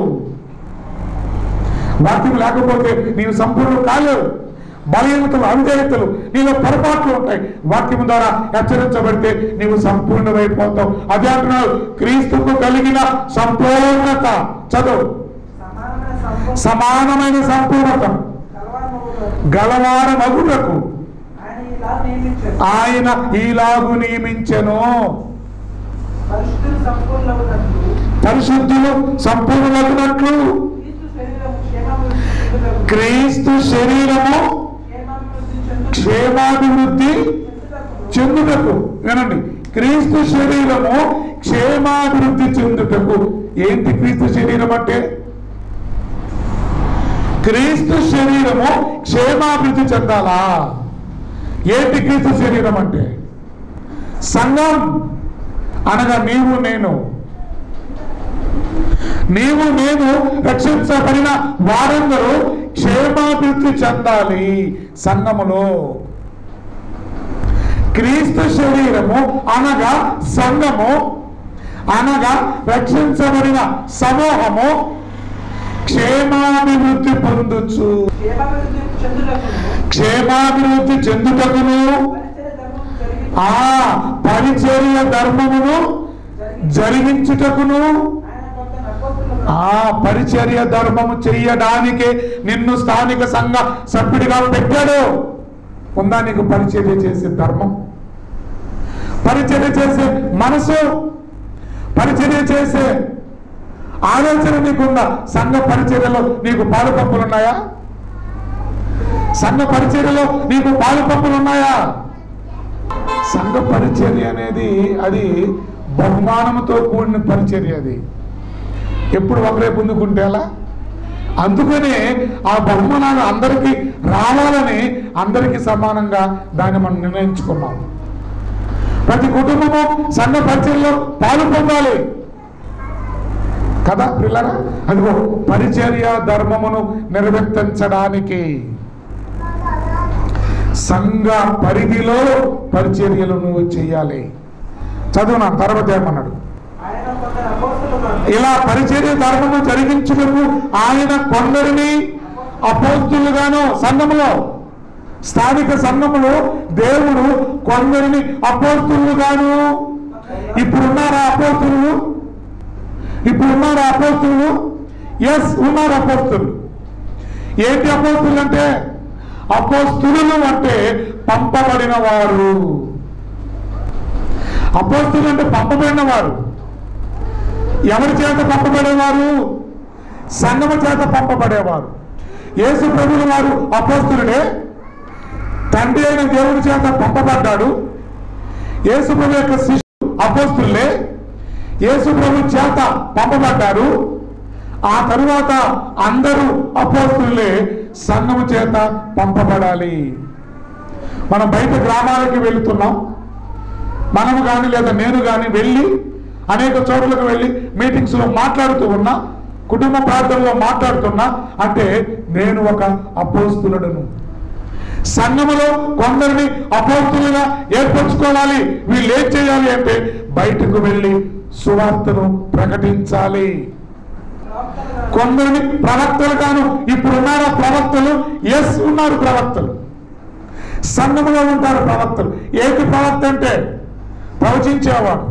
వాక్యం లేకపోతే నీవు సంపూర్ణ కాలేవు బలహీనతలు అవిధేయతలు నీలో పొరపాట్లు ఉంటాయి వాక్యం ద్వారా హెచ్చరించబడితే నీవు సంపూర్ణమైపోతావు అదే అంటున్నాడు క్రీస్తుకు కలిగిన సంపూర్ణత చదువు సమానమైన సంపూర్ణ సమానమైన సంపూర్ణత కలవారమగుటకు గలవార మగుటకు ఆయన ఇలా నియమించారు ఆయన ఈలాగు నియమించెను పరిశుద్ధులు సంపూర్ణమగుటకు పరిశుద్ధులు సంపూర్ణమగినట్లు క్రీస్తు శరీరము క్షేమాభివృద్ధి క్రీస్తు శరీరము క్షేమాభివృద్ధి చెందుటకు క్షేమాభివృద్ధి చెందుటకు చెందుటకు వినండి క్రీస్తు శరీరము క్షేమాభివృద్ధి చెందుటకు ఏంటి క్రీస్తు శరీరం అంటే క్రీస్తు శరీరము క్షేమాభివృద్ధి చెందాలా ఏంటి క్రీస్తు శరీరం అంటే సంఘం అనగా నీవు నేను నీవు నేను రక్షించబడిన వారందరూ క్షేమాభివృద్ధి చెందాలి సంఘములో క్రీస్తు శరీరము అనగా సంఘము అనగా రక్షించబడిన సమూహము క్షేమాభివృద్ధి పొందొచ్చు క్షేమాభివృద్ధి చెందుటకు క్షేమాభివృద్ధి చెందుటకును పరిచయ ధర్మం జరిగి ఆ పరిచర్య ధర్మమును జరిగించుటకును ఆయన కొంత నపోతులు ఆ పరిచర్య ధర్మము చెయ్యడానికి నిన్ను స్థానిక సంఘ సభ్యుడిగా పెట్టాడు ఉందా నీకు పరిచర్య చేసే ధర్మం పరిచర్య చేసే మనసు పరిచర్య చేసే ఆలోచన నీకుందా సంఘ పరిచర్యలో నీకు పాలు పంపులు ఉన్నాయా సంఘ పరిచర్యలో నీకు పాలు పంపులు ఉన్నాయా సంఘ పరిచర్య అనేది అది బహుమానముతో కూడిన పరిచర్య అది ఎప్పుడు ఒకరే పొందుకుంటే అలా అందుకనే ఆ బహుమానాలు అందరికీ రావాలని అందరికీ సమానంగా దాన్ని మనం నిర్ణయించుకున్నాం ప్రతి కుటుంబము సంఘ పరిచర్యలో పాలు పొందాలి కదా పిల్లరా అదిగో పరిచర్య ధర్మమును నిర్వర్తించడానికి సంఘ పరిధిలో పరిచర్యలు నువ్వు చేయాలి చదువు నా తర్వాత ఏమన్నాడు ఆయన కొంత నపోతులు ఇలా పరిచర్య ధర్మము జరిగించుటకు ఆయన కొందరిని అపోస్తులుగాను సంఘములో స్థానిక సంఘములో దేవుడు కొందరిని అపోస్తులుగాను ఇప్పుడున్నారా అపోస్తులు ఇప్పుడున్నారా అపోస్తులు ఎస్ ఉన్నారు అపోస్తులు ఏంటి అపోస్తులు అంటే అపోస్తులు అంటే పంపబడిన వారు అపోస్తులు అంటే పంపబడిన వారు ఎవరి చేత పంపబడేవారు సంగమ చేత పంపబడేవారు యేసు ప్రభుల వారు అపోస్తులుడే తండ్రి అయిన దేవుడి చేత పంపబడ్డాడు యేసు ప్రభు యొక్క శిష్యు అపోస్తులే యేసు ప్రభు చేత పంపబడ్డారు ఆ తరువాత అందరూ అపోస్తులే సంఘము చేత పంపబడాలి మనం బయట గ్రామాలకి వెళుతున్నాం మనము కానీ లేదా నేను కానీ వెళ్ళి అనేక చోట్లకు వెళ్ళి మీటింగ్స్లో మాట్లాడుతూ ఉన్నా కుటుంబ ప్రార్థనలో మాట్లాడుతున్నా అంటే నేను ఒక అపోస్తులుడను సంఘములో కొందరిని అపోస్తులుగా ఏర్పరచుకోవాలి వీళ్ళు ఏం చేయాలి అంటే బయటకు వెళ్ళి సువార్తను ప్రకటించాలి కొందరిని ప్రవక్తలు గాను ఇప్పుడు ఉన్నారా ప్రవక్తలు ఎస్ ఉన్నారు ప్రవక్తలు సంఘములో ఉంటారు ప్రవక్తలు ఏంటి ప్రవక్త అంటే ప్రవచించేవాడు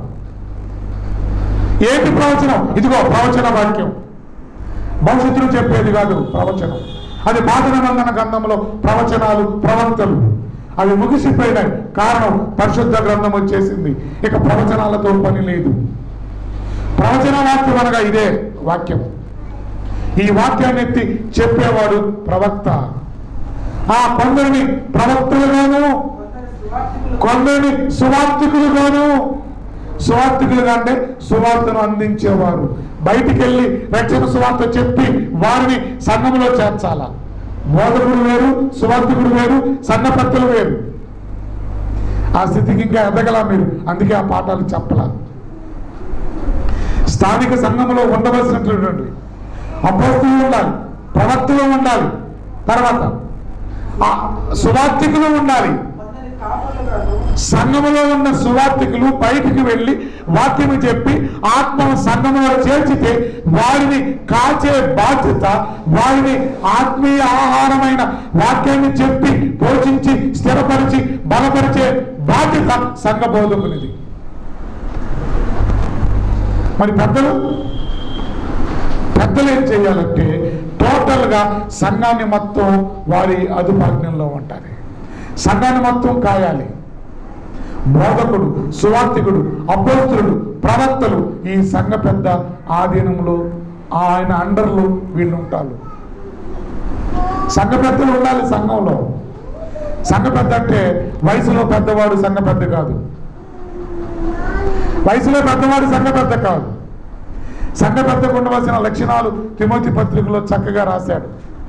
ఏంటి ప్రవచనం ఇదిగో ప్రవచన వాక్యం భవిష్యత్తులో చెప్పేది కాదు ప్రవచనం అది పాత నిబంధన గ్రంథంలో ప్రవచనాలు ప్రవక్తలు అవి ముగిసిపోయినాయి కారణం పరిశుద్ధ గ్రంథం వచ్చేసింది ఇక ప్రవచనాలతో పని లేదు ప్రవచన వాక్యం అనగా ఇదే వాక్యం ఈ వాక్యాన్ని ఎత్తి చెప్పేవాడు ప్రవక్త ఆ కొందరిని ప్రవక్తలుగాను కొందరు సువార్థికులు కొందరిని సువార్థికులుగాను సువార్థికులుగా అంటే సువార్తను అందించేవారు బయటికి వెళ్ళి రక్షణ సువార్త చెప్పి వారిని సంఘంలో చేర్చాల బోధకుడు వేరు సువార్థికుడు వేరు సన్నపత్తులు వేరు ఆ స్థితికి ఇంకా ఎదగల మీరు అందుకే ఆ పాఠాలు చెప్పలా స్థానిక సంఘంలో ఉండవలసినటువంటి అపోస్తులు ఉండాలి ప్రవక్తలు ఉండాలి తర్వాత ఆ సువార్థికులు ఉండాలి కొందరి కాపలుగాను సంఘములో ఉన్న సువార్థికులు బయటికి వెళ్ళి వాక్యము చెప్పి ఆత్మ సంఘములో చేర్చితే వారిని కాచే బాధ్యత వారిని ఆత్మీయ ఆహారమైన వాక్యాన్ని చెప్పి పోషించి స్థిరపరిచి బలపరిచే బాధ్యత సంఘ బోధకునిది మరి పెద్దలు పెద్దలు ఏం చేయాలంటే టోటల్గా సంఘాన్ని మొత్తం వారి అదుపాజ్ఞంలో ఉండాలి సంఘాన్ని మొత్తం కాయాలి బోధకుడు సువార్థికుడు అభ్యర్థుడు ప్రవక్తలు ఈ సంఘ పెద్ద ఆధీనంలో ఆయన అండర్లో వీళ్ళు ఉంటారు సంఘ పెద్దలు ఉండాలి సంఘంలో సంఘ పెద్ద అంటే వయసులో పెద్దవాడు సంఘ పెద్ద కాదు వయసులో పెద్దవాడు సంఘ పెద్ద కాదు సంఘ పెద్దకు ఉండవలసిన లక్షణాలు తిమోతి పత్రికలో చక్కగా రాశాడు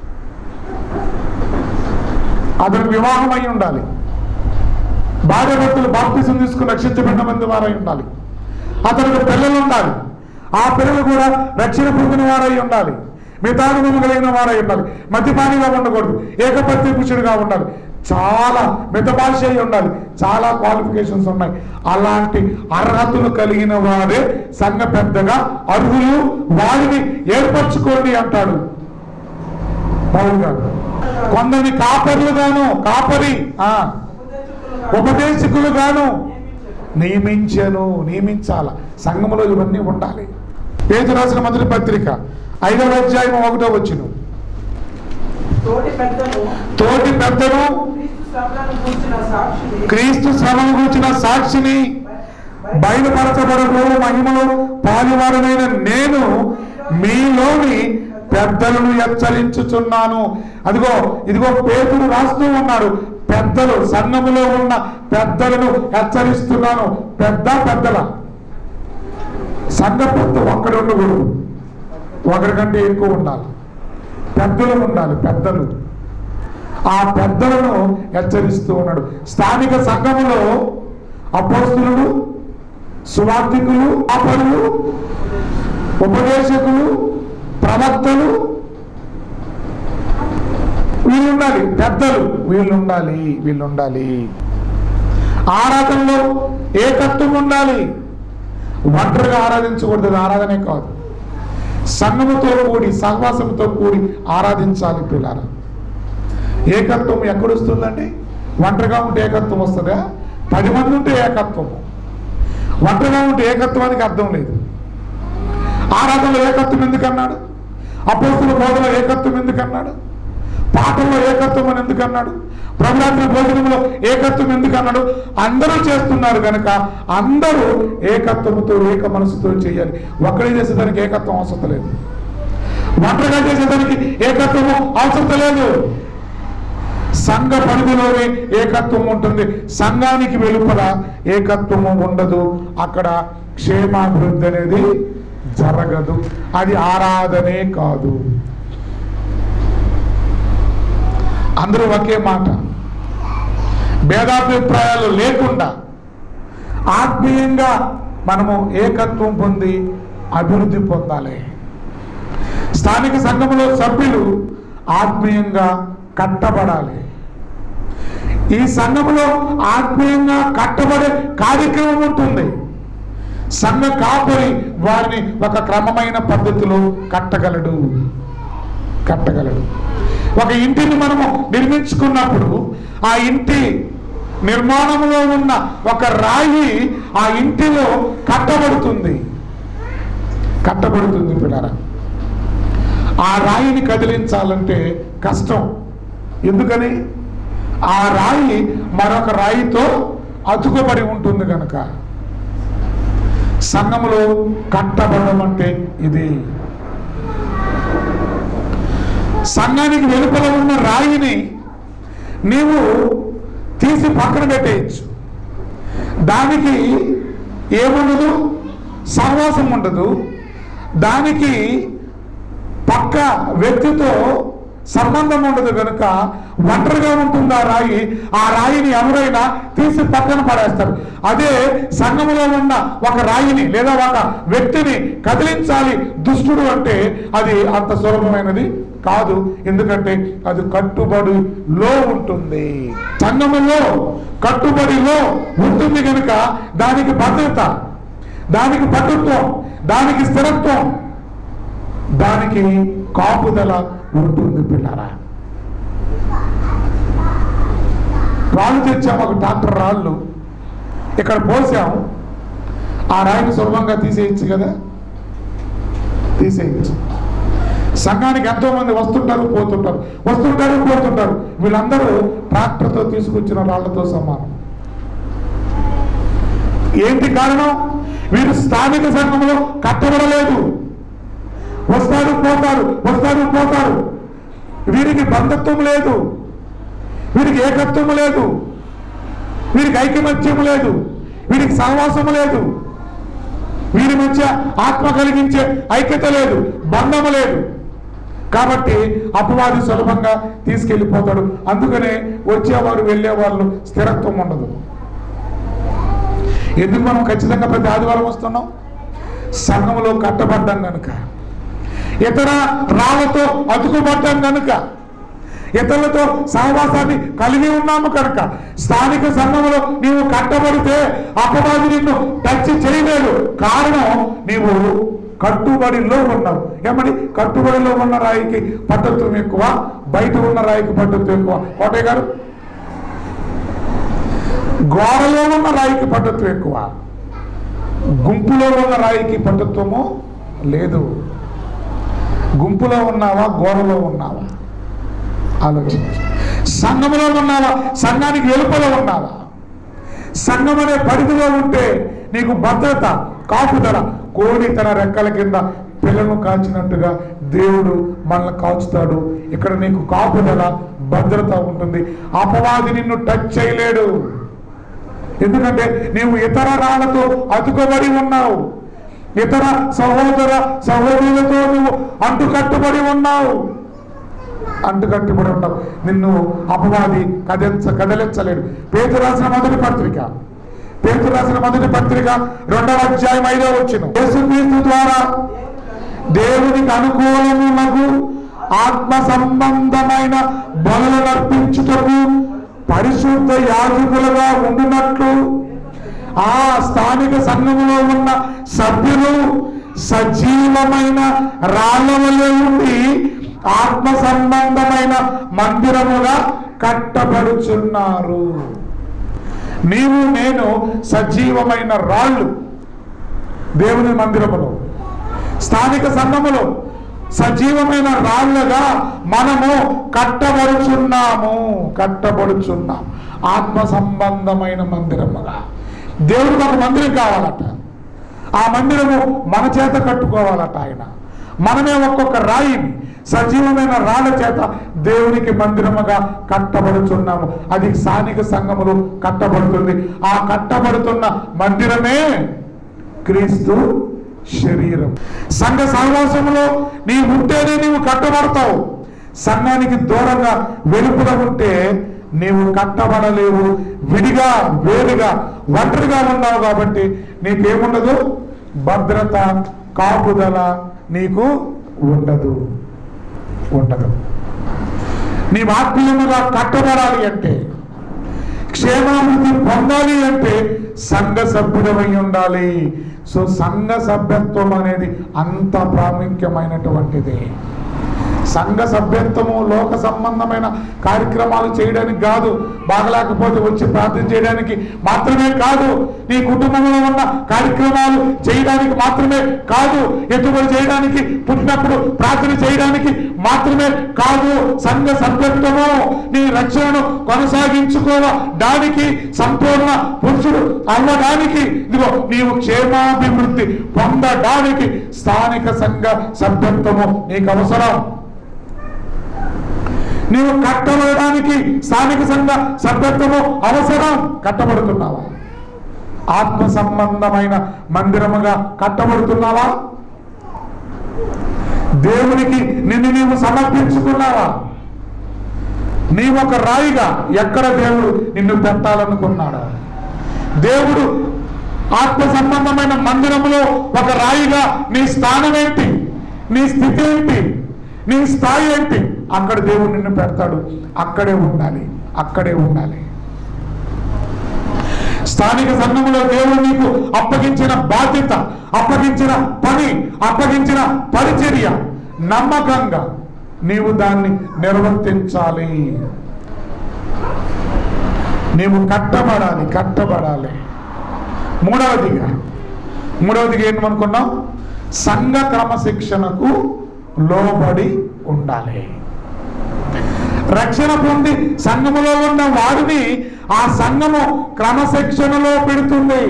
అతను వివాహం అయి ఉండాలి భార్య భర్తలు బాప్తిసం తీసుకుని రక్షించబడిన మంది వారై ఉండాలి అతనికి పిల్లలు ఉండాలి ఆ పిల్లలు కూడా రక్షణ పొందిన వారై ఉండాలి మితానుభవం కలిగిన వారై ఉండాలి మద్యపానిగా ఉండకూడదు ఏకపత్తి పురుషుడిగా ఉండాలి చాలా మితభాష అయి ఉండాలి చాలా క్వాలిఫికేషన్స్ ఉన్నాయి అలాంటి అర్హతలు కలిగిన వారే సంఘ పెద్దగా అర్హులు వారిని ఏర్పరచుకోండి అంటాడు పౌలు గారు కొందరిని కాపర్లుగాను కాపరి ఆ ఉపదేశకులుగా ఉపదేశకులుగాను నియమించను. నియమించను నియమించాల సంఘములో ఇవన్నీ ఉండాలి పేరు రాసిన మొదటి పత్రిక ఐదవ అధ్యాయం ఒకటో వచ్చును తోటి పెద్దను తోటి పెద్దను క్రీస్తు శ్రమలను కూర్చిన సాక్షిని క్రీస్తు శ్రమను గురించిన సాక్షిని బయలుపరచబడకు మహిమలో పాలివారమైన నేను మీలోని పెద్దలను హెచ్చరించుచున్నాను అదిగో ఇదిగో పేతురు రాస్తూ ఉన్నాడు పెద్దలు సంఘములో ఉన్న పెద్దలను హెచ్చరిస్తున్నాను పెద్ద పెద్దల సంఘ పెద్ద ఒక్కడు ఉండకూడదు ఒకరికంటే ఎక్కువ ఉండాలి పెద్దలు ఉండాలి పెద్దలు ఆ పెద్దలను హెచ్చరిస్తూ ఉన్నాడు స్థానిక సంఘములో అపోస్తులు సువార్థికులు ఆపరులు ఉపదేశకులు ప్రవక్తలు వీళ్ళు ఉండాలి పెద్దలు వీళ్ళు ఉండాలి వీళ్ళు ఉండాలి ఆరాధనలో ఏకత్వం ఉండాలి ఒంటరిగా ఆరాధించకూడదు అది ఆరాధనే కాదు సంఘముతో కూడి సహవాసంతో కూడి ఆరాధించాలి పిల్లలు ఏకత్వం ఎక్కడొస్తుందండి ఒంటరిగా ఉంటే ఏకత్వం వస్తుందా పది మంది ఉంటే ఏకత్వము ఒంటరిగా ఉంటే ఏకత్వానికి అర్థం లేదు ఆరాధనలో ఏకత్వం ఎందుకన్నాడు అపోస్తుల బోధలో ఏకత్వం ఎందుకన్నాడు పాటల్లో ఏకత్వం అని ఎందుకన్నాడు ప్రభురాత్రి భోజనంలో ఏకత్వం ఎందుకన్నాడు అందరూ చేస్తున్నారు కనుక అందరూ ఏకత్వముతో ఏక మనసుతో చేయాలి ఒక్కడే చేసేదానికి ఏకత్వం అవసరం లేదు ఒంటరిగా చేసేదానికి ఏకత్వము అవసరం లేదు సంఘ పరిధిలోనే ఏకత్వం ఉంటుంది సంఘానికి వెలుపల ఏకత్వము ఉండదు అక్కడ క్షేమాభివృద్ధి అనేది జరగదు అది ఆరాధనే కాదు అందరూ ఒకే మాట భేదాభిప్రాయాలు లేకుండా ఆత్మీయంగా మనము ఏకత్వం పొంది అభివృద్ధి పొందాలి స్థానిక సంఘములో సభ్యులు ఆత్మీయంగా కట్టబడాలి ఈ సంఘములో ఆత్మీయంగా కట్టబడే కార్యక్రమం ఉంటుంది సంఘ కాపురి వారిని ఒక క్రమమైన పద్ధతిలో కట్టగలడు కట్టగలడు ఒక ఇంటిని మనము నిర్మించుకున్నప్పుడు ఆ ఇంటి నిర్మాణంలో ఉన్న ఒక రాయి ఆ ఇంటిలో కట్టబడుతుంది కట్టబడుతుంది పిల్లరా ఆ రాయిని కదిలించాలంటే కష్టం ఎందుకని ఆ రాయి మరొక రాయితో అతుకబడి ఉంటుంది కనుక సంఘములో కట్టబడడం అంటే ఇది సంఘానికి వెలుపల ఉన్న రాయిని నీవు తీసి పక్కన పెట్టేయచ్చు దానికి ఏముండదు సహవాసం ఉండదు దానికి పక్క వ్యక్తితో సంబంధం ఉండదు కనుక ఒంటరిగా ఉంటుంది ఆ రాయి ఆ రాయిని ఎవరైనా తీసి పక్కన పడేస్తారు అదే సంఘములో ఉన్న ఒక రాయిని లేదా ఒక వ్యక్తిని కదిలించాలి దుష్టుడు అంటే అది అంత సులభమైనది కాదు ఎందుకంటే అది కట్టుబడిలో ఉంటుంది సంఘములో కట్టుబడిలో ఉంటుంది కనుక దానికి భద్రత దానికి పట్టుత్వం దానికి స్థిరత్వం దానికి కాపుదల ఉంటుంది పిల్లరా రాళ్ళు తెచ్చాం ఒక ట్రాక్టర్ రాళ్ళు ఇక్కడ పోసాం ఆ రాయిని సులభంగా తీసేయచ్చు కదా తీసేయచ్చు సంఘానికి ఎంతో మంది వస్తుంటారు పోతుంటారు వస్తుంటారు పోతుంటారు వీళ్ళందరూ ట్రాక్టర్తో తీసుకొచ్చిన రాళ్లతో సమానం ఏంటి కారణం వీరు స్థానిక సంఘంలో కట్టబడలేదు వస్తారు పోతారు వస్తారు పోతారు వీరికి బంధత్వం లేదు వీరికి ఏకత్వం లేదు వీరికి ఐకమత్యం లేదు వీరికి సహవాసం లేదు వీరి మధ్య ఆత్మ కలిగించే ఐక్యత లేదు బంధము లేదు కాబట్టి అపవాది సులభంగా తీసుకెళ్ళిపోతాడు అందుకనే వచ్చేవారు వెళ్ళేవాళ్ళు స్థిరత్వం ఉండదు ఎందుకు మనం ఖచ్చితంగా ప్రతి ఆదివారం వస్తున్నాం సంఘంలో కట్టబడ్డాం కనుక ఇతర రాళ్లతో అతుకుపడ్డాం కనుక ఇతరులతో సహవాసాన్ని కలిగి ఉన్నాము కనుక స్థానిక సంఘంలో నీవు కట్టబడితే అపవాది నిన్ను టచ్ చేయలేడు కారణం నీవు కట్టుబడిలో ఉన్నావు ఏమని కట్టుబడిలో ఉన్న రాయికి పద్ధతులు ఎక్కువ బయట ఉన్న రాయికి పద్ధతులు ఎక్కువ కోటయ్య గారు గోడలో ఉన్న రాయికి పద్ధతులు ఎక్కువ గుంపులో ఉన్న రాయికి పట్టుత్వము లేదు గుంపులో ఉన్నావా గోడలో ఉన్నావా ఆలోచించు సంఘంలో ఉన్నావా సంఘానికి వెలుపల ఉన్నావా సంఘం అనే పరిధిలో ఉంటే నీకు భద్రత కాపుదల కోడి తన రెక్కల కింద పిల్లలను కాల్చినట్టుగా దేవుడు మనల్ని కాల్చుతాడు ఇక్కడ నీకు కాపుదల భద్రత ఉంటుంది అపవాది నిన్ను టచ్ చేయలేడు ఎందుకంటే నీవు ఇతర రాళ్లతో అతుకబడి ఉన్నావు ఇతర సహోదర సహోదరులతో నువ్వు అంటుకట్టుబడి ఉన్నావు అంటుకట్టుబడి ఉన్నావు నిన్ను అపవాది కదిలించ కదిలించలేడు పేరు రాసిన మొదటి పత్రిక పేరు రాసిన మొదటి పత్రిక రెండవ అధ్యాయం ఐదవ వచ్చిన యేసుక్రీస్తు ద్వారా దేవునికి అనుకూలములకు ఆత్మ సంబంధమైన బలులు అర్పించుటకు పరిశుద్ధ యాజకులుగా ఉండునట్లు ఆ స్థానిక సంఘములో ఉన్న సభ్యులు సజీవమైన రాళ్ళ వలె ఉండి ఆత్మ సంబంధమైన మందిరముగా కట్టబడుచున్నారు నీవు నేను సజీవమైన రాళ్ళు దేవుని మందిరములో స్థానిక సంఘములో సజీవమైన రాళ్ళగా మనము కట్టబడుచున్నాము కట్టబడుచున్నాం ఆత్మ సంబంధమైన మందిరముగా దేవుడికి ఒక మందిరం కావాలట ఆ మందిరము మన చేత కట్టుకోవాలట ఆయన మనమే ఒక్కొక్క రాయిని సజీవమైన రాళ్ళ చేత దేవునికి మందిరముగా కట్టబడుచున్నాము అది స్థానిక సంఘములు కట్టబడుతుంది ఆ కట్టబడుతున్న మందిరమే క్రీస్తు శరీరం సంఘ సహవాసంలో నీ ఉంటేనే నీవు కట్టబడతావు సంఘానికి దూరంగా వెలుపుల ఉంటే నీవు కట్టబడలేవు విడిగా వేరుగా ఒంటరిగా ఉన్నావు కాబట్టి నీకేముండదు భద్రత కాపుదల నీకు ఉండదు ఉండదు నీవు ఆత్మీయముగా కట్టబడాలి అంటే క్షేమాభివృద్ధి పొందాలి అంటే సంఘ సభ్యుడమై ఉండాలి సో సంఘ సభ్యత్వం అనేది అంత ప్రాముఖ్యమైనటువంటిది సంఘ సభ్యత్వము లోక సంబంధమైన కార్యక్రమాలు చేయడానికి కాదు బాగలేకపోతే వచ్చి ప్రార్థన చేయడానికి మాత్రమే కాదు నీ కుటుంబంలో ఉన్న కార్యక్రమాలు చేయడానికి మాత్రమే కాదు ఎత్తుబడి చేయడానికి పుట్టినప్పుడు ప్రార్థన చేయడానికి మాత్రమే కాదు సంఘ సభ్యత్వము నీ రక్షణను కొనసాగించుకోవడానికి సంపూర్ణ పురుషుడు అవ్వడానికి ఇదిగో నీవు క్షేమాభివృద్ధి పొందడానికి స్థానిక సంఘ సభ్యత్వము నీకు అవసరం నీవు కట్టబడడానికి స్థానిక సంఘ సభ్యత్వము అవసరం కట్టబడుతున్నావా ఆత్మ సంబంధమైన మందిరముగా కట్టబడుతున్నావా దేవునికి నిన్ను నీవు సమర్పించుకున్నావా నీవు ఒక రాయిగా ఎక్కడ దేవుడు నిన్ను పెట్టాలనుకున్నాడా దేవుడు ఆత్మ సంబంధమైన మందిరములో ఒక రాయిగా నీ స్థానం ఏంటి నీ స్థితి ఏంటి నీ స్థాయి ఏంటి అక్కడ దేవుడు నిన్ను పెడతాడు అక్కడే ఉండాలి అక్కడే ఉండాలి స్థానిక సంఘంలో దేవుడు నీకు అప్పగించిన బాధ్యత అప్పగించిన పని అప్పగించిన పరిచర్య నమ్మకంగా నీవు దాన్ని నిర్వర్తించాలి నీవు కట్టబడాలి కట్టబడాలి మూడవదిగా మూడవదిగా ఏంటనుకున్నాం సంఘ క్రమశిక్షణకు లోబడి ఉండాలి రక్షణ పొంది సంఘములో ఉన్న వారిని ఆ సంఘము క్రమశిక్షణలో పెడుతుంది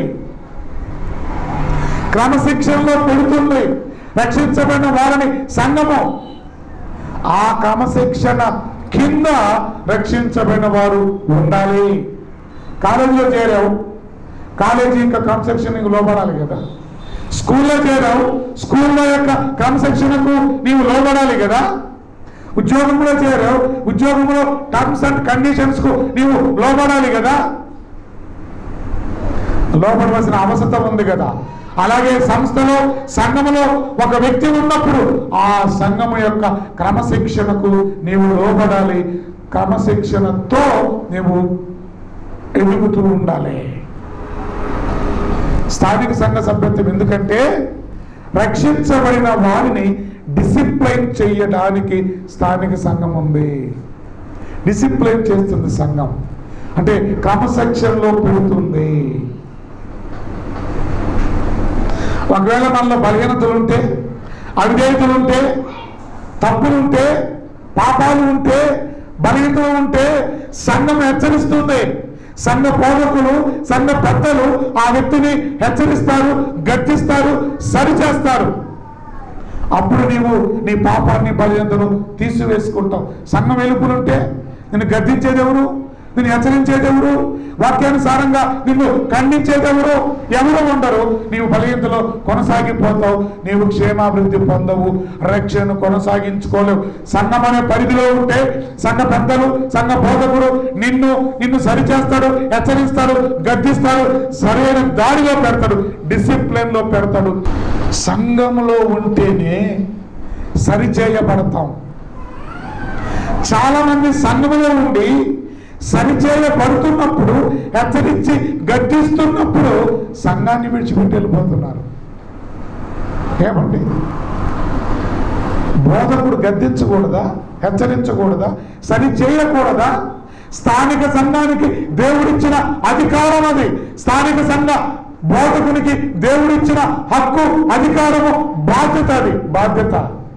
క్రమశిక్షణలో పెడుతుంది రక్షించబడిన వారిని సంఘము ఆ క్రమశిక్షణ కింద రక్షించబడిన వారు ఉండాలి కాలేజీలో చేరావు కాలేజీ ఇంకా క్రమశిక్షణకు లోపడాలి కదా స్కూల్లో చేరావు స్కూల్లో యొక్క క్రమశిక్షణకు నీవు లోబడాలి కదా ఉద్యోగంలో చేరావు ఉద్యోగంలో టర్మ్స్ అండ్ కండిషన్స్ కు నీవు లోబడాలి కదా లోపడవలసిన అవసరం ఉంది కదా అలాగే సంస్థలో సంఘములో ఒక వ్యక్తి ఉన్నప్పుడు ఆ సంఘము యొక్క క్రమశిక్షణకు నీవు లోబడాలి క్రమశిక్షణతో నీవు ఎదుగుతూ ఉండాలి స్థానిక సంఘ సభ్యత్వం ఎందుకంటే రక్షించబడిన వారిని డిసిప్లైన్ చేయడానికి స్థానిక సంఘం ఉంది డిసిప్లైన్ చేస్తుంది సంఘం అంటే క్రమశిక్షణలో పెడుతుంది ఒకవేళ మనలో బలహీనతలు ఉంటే అవిధేయతలు ఉంటే తప్పులుంటే పాపాలు ఉంటే బలహీనతలు ఉంటే సంఘం హెచ్చరిస్తుంది సంఘ బోధకులు సంఘ పెద్దలు ఆ వ్యక్తిని హెచ్చరిస్తారు గర్తిస్తారు సరిచేస్తారు అప్పుడు నీవు నీ పాపాన్ని బలహీనతను తీసివేసుకుంటావు సంఘం వెలుపులుంటే నిన్ను గద్దించేది ఎవరు నిన్ను హెచ్చరించేది ఎవరు వాక్యానుసారంగా నిన్ను ఖండించేది ఎవరు ఎవరు ఉండరు నీవు బలహీనతలో కొనసాగిపోతావు నీవు క్షేమాభివృద్ధి పొందవు రక్షణను కొనసాగించుకోలేవు సంఘం అనే పరిధిలో ఉంటే సంఘ పెద్దలు సంఘ బోధకుడు నిన్ను నిన్ను సరిచేస్తాడు హెచ్చరిస్తాడు గద్దిస్తాడు సరైన దారిలో పెడతాడు డిసిప్లిన్ లో పెడతాడు సంఘంలో ఉంటేనే సరిచేయబడతాం చాలా మంది సంఘములో ఉండి సరిచేయబడుతున్నప్పుడు హెచ్చరించి గద్దిస్తున్నప్పుడు సంఘాన్ని విడిచిపెట్టి వెళ్ళిపోతున్నారు ఏమండి బోధకుడు గద్దించకూడదా హెచ్చరించకూడదా సరి చేయకూడదా స్థానిక సంఘానికి దేవుడిచ్చిన అధికారం అది స్థానిక సంఘ బోధకునికి దేవుడిచ్చిన హక్కు అధికారము బాధ్యత అది బాధ్యత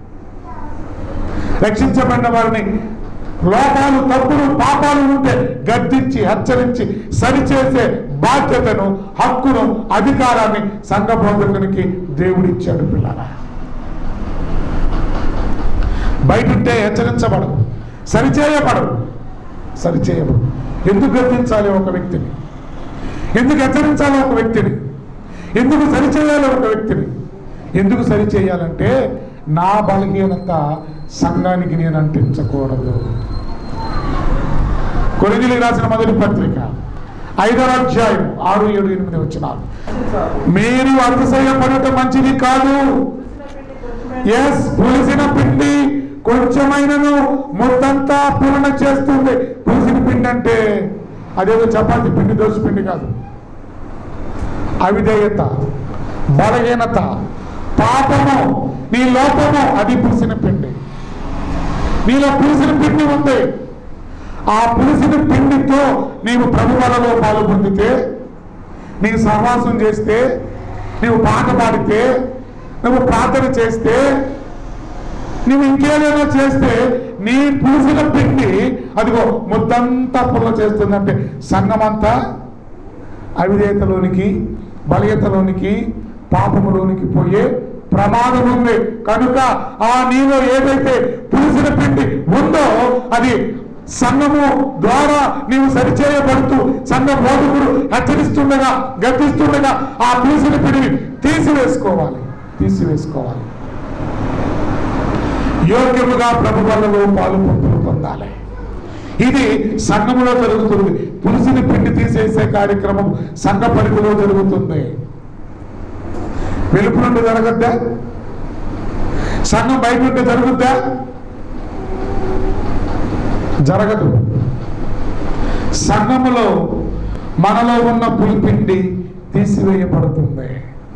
రక్షించబడిన వారిని లోపాలు తప్పులు పాపాలు ఉంటే గద్దించి హెచ్చరించి సరిచేసే బాధ్యతను హక్కును అధికారాన్ని సంఘ బోధకునికి దేవుడిచ్చాడు పిల్లరా బయట ఉంటే హెచ్చరించబడవు సరిచేయబడవు సరిచేయబడు ఎందుకు గద్దించాలి ఒక వ్యక్తిని ఎందుకు హెచ్చరించాలి ఒక వ్యక్తిని ఎందుకు సరిచేయాలి ఒక వ్యక్తిని ఎందుకు సరిచేయాలంటే నా బలహీనత సంఘానికి నేను అంటించకూడదు కొరిగిలి రాసిన మొదటి పత్రిక ఐదవ అధ్యాయం ఆరు ఏడు ఎనిమిది వచ్చినారు మీరు అతిశయపడటం మంచిది కాదు ఎస్ పులిసిన పిండి కొంచెమైనను ముద్దంతా పూర్ణ చేస్తుంది పులిసిన పిండి అంటే అదేదో చపాతి పిండి దోశ పిండి కాదు అవిధేయత బలహీనత పాపము నీ లోపము అది పులిసిన పిండి నీలో పులిసిన పిండి ఉంది ఆ పులిసిన పిండితో నీవు ప్రభువలలో పాలు పొందితే నీవు సహవాసం చేస్తే నీవు పాట పాడితే నువ్వు ప్రార్థన చేస్తే నువ్వు ఇంకేదైనా చేస్తే నీ పులిసిన పిండి అదిగో ముద్దంతా పుల్ల చేస్తుందంటే సంఘమంతా అవిధేయతలోనికి బలయతలోనికి పాపములోనికి పోయే ప్రమాదం ఉంది కనుక ఆ నీలో ఏదైతే పులిసిన పిండి ఉందో అది సంఘము ద్వారా నీవు సరిచేయబడుతూ సంఘ బోధకుడు హెచ్చరిస్తుండగా గర్తిస్తుండగా ఆ పులిసిన పిండిని తీసివేసుకోవాలి తీసివేసుకోవాలి యోగ్యముగా ప్రభు వల్లలో పాలు పొందులు పొందాలి ఇది సంఘములో జరుగుతుంది పులిసిన పిండి తీసేసే కార్యక్రమం సంఘ పరిధిలో జరుగుతుంది వెలుపు నుండి జరగద్దా సంఘం బయట నుండి జరుగుద్దా జరగదు సంఘములో మనలో ఉన్న పులిపిండి తీసివేయబడుతుంది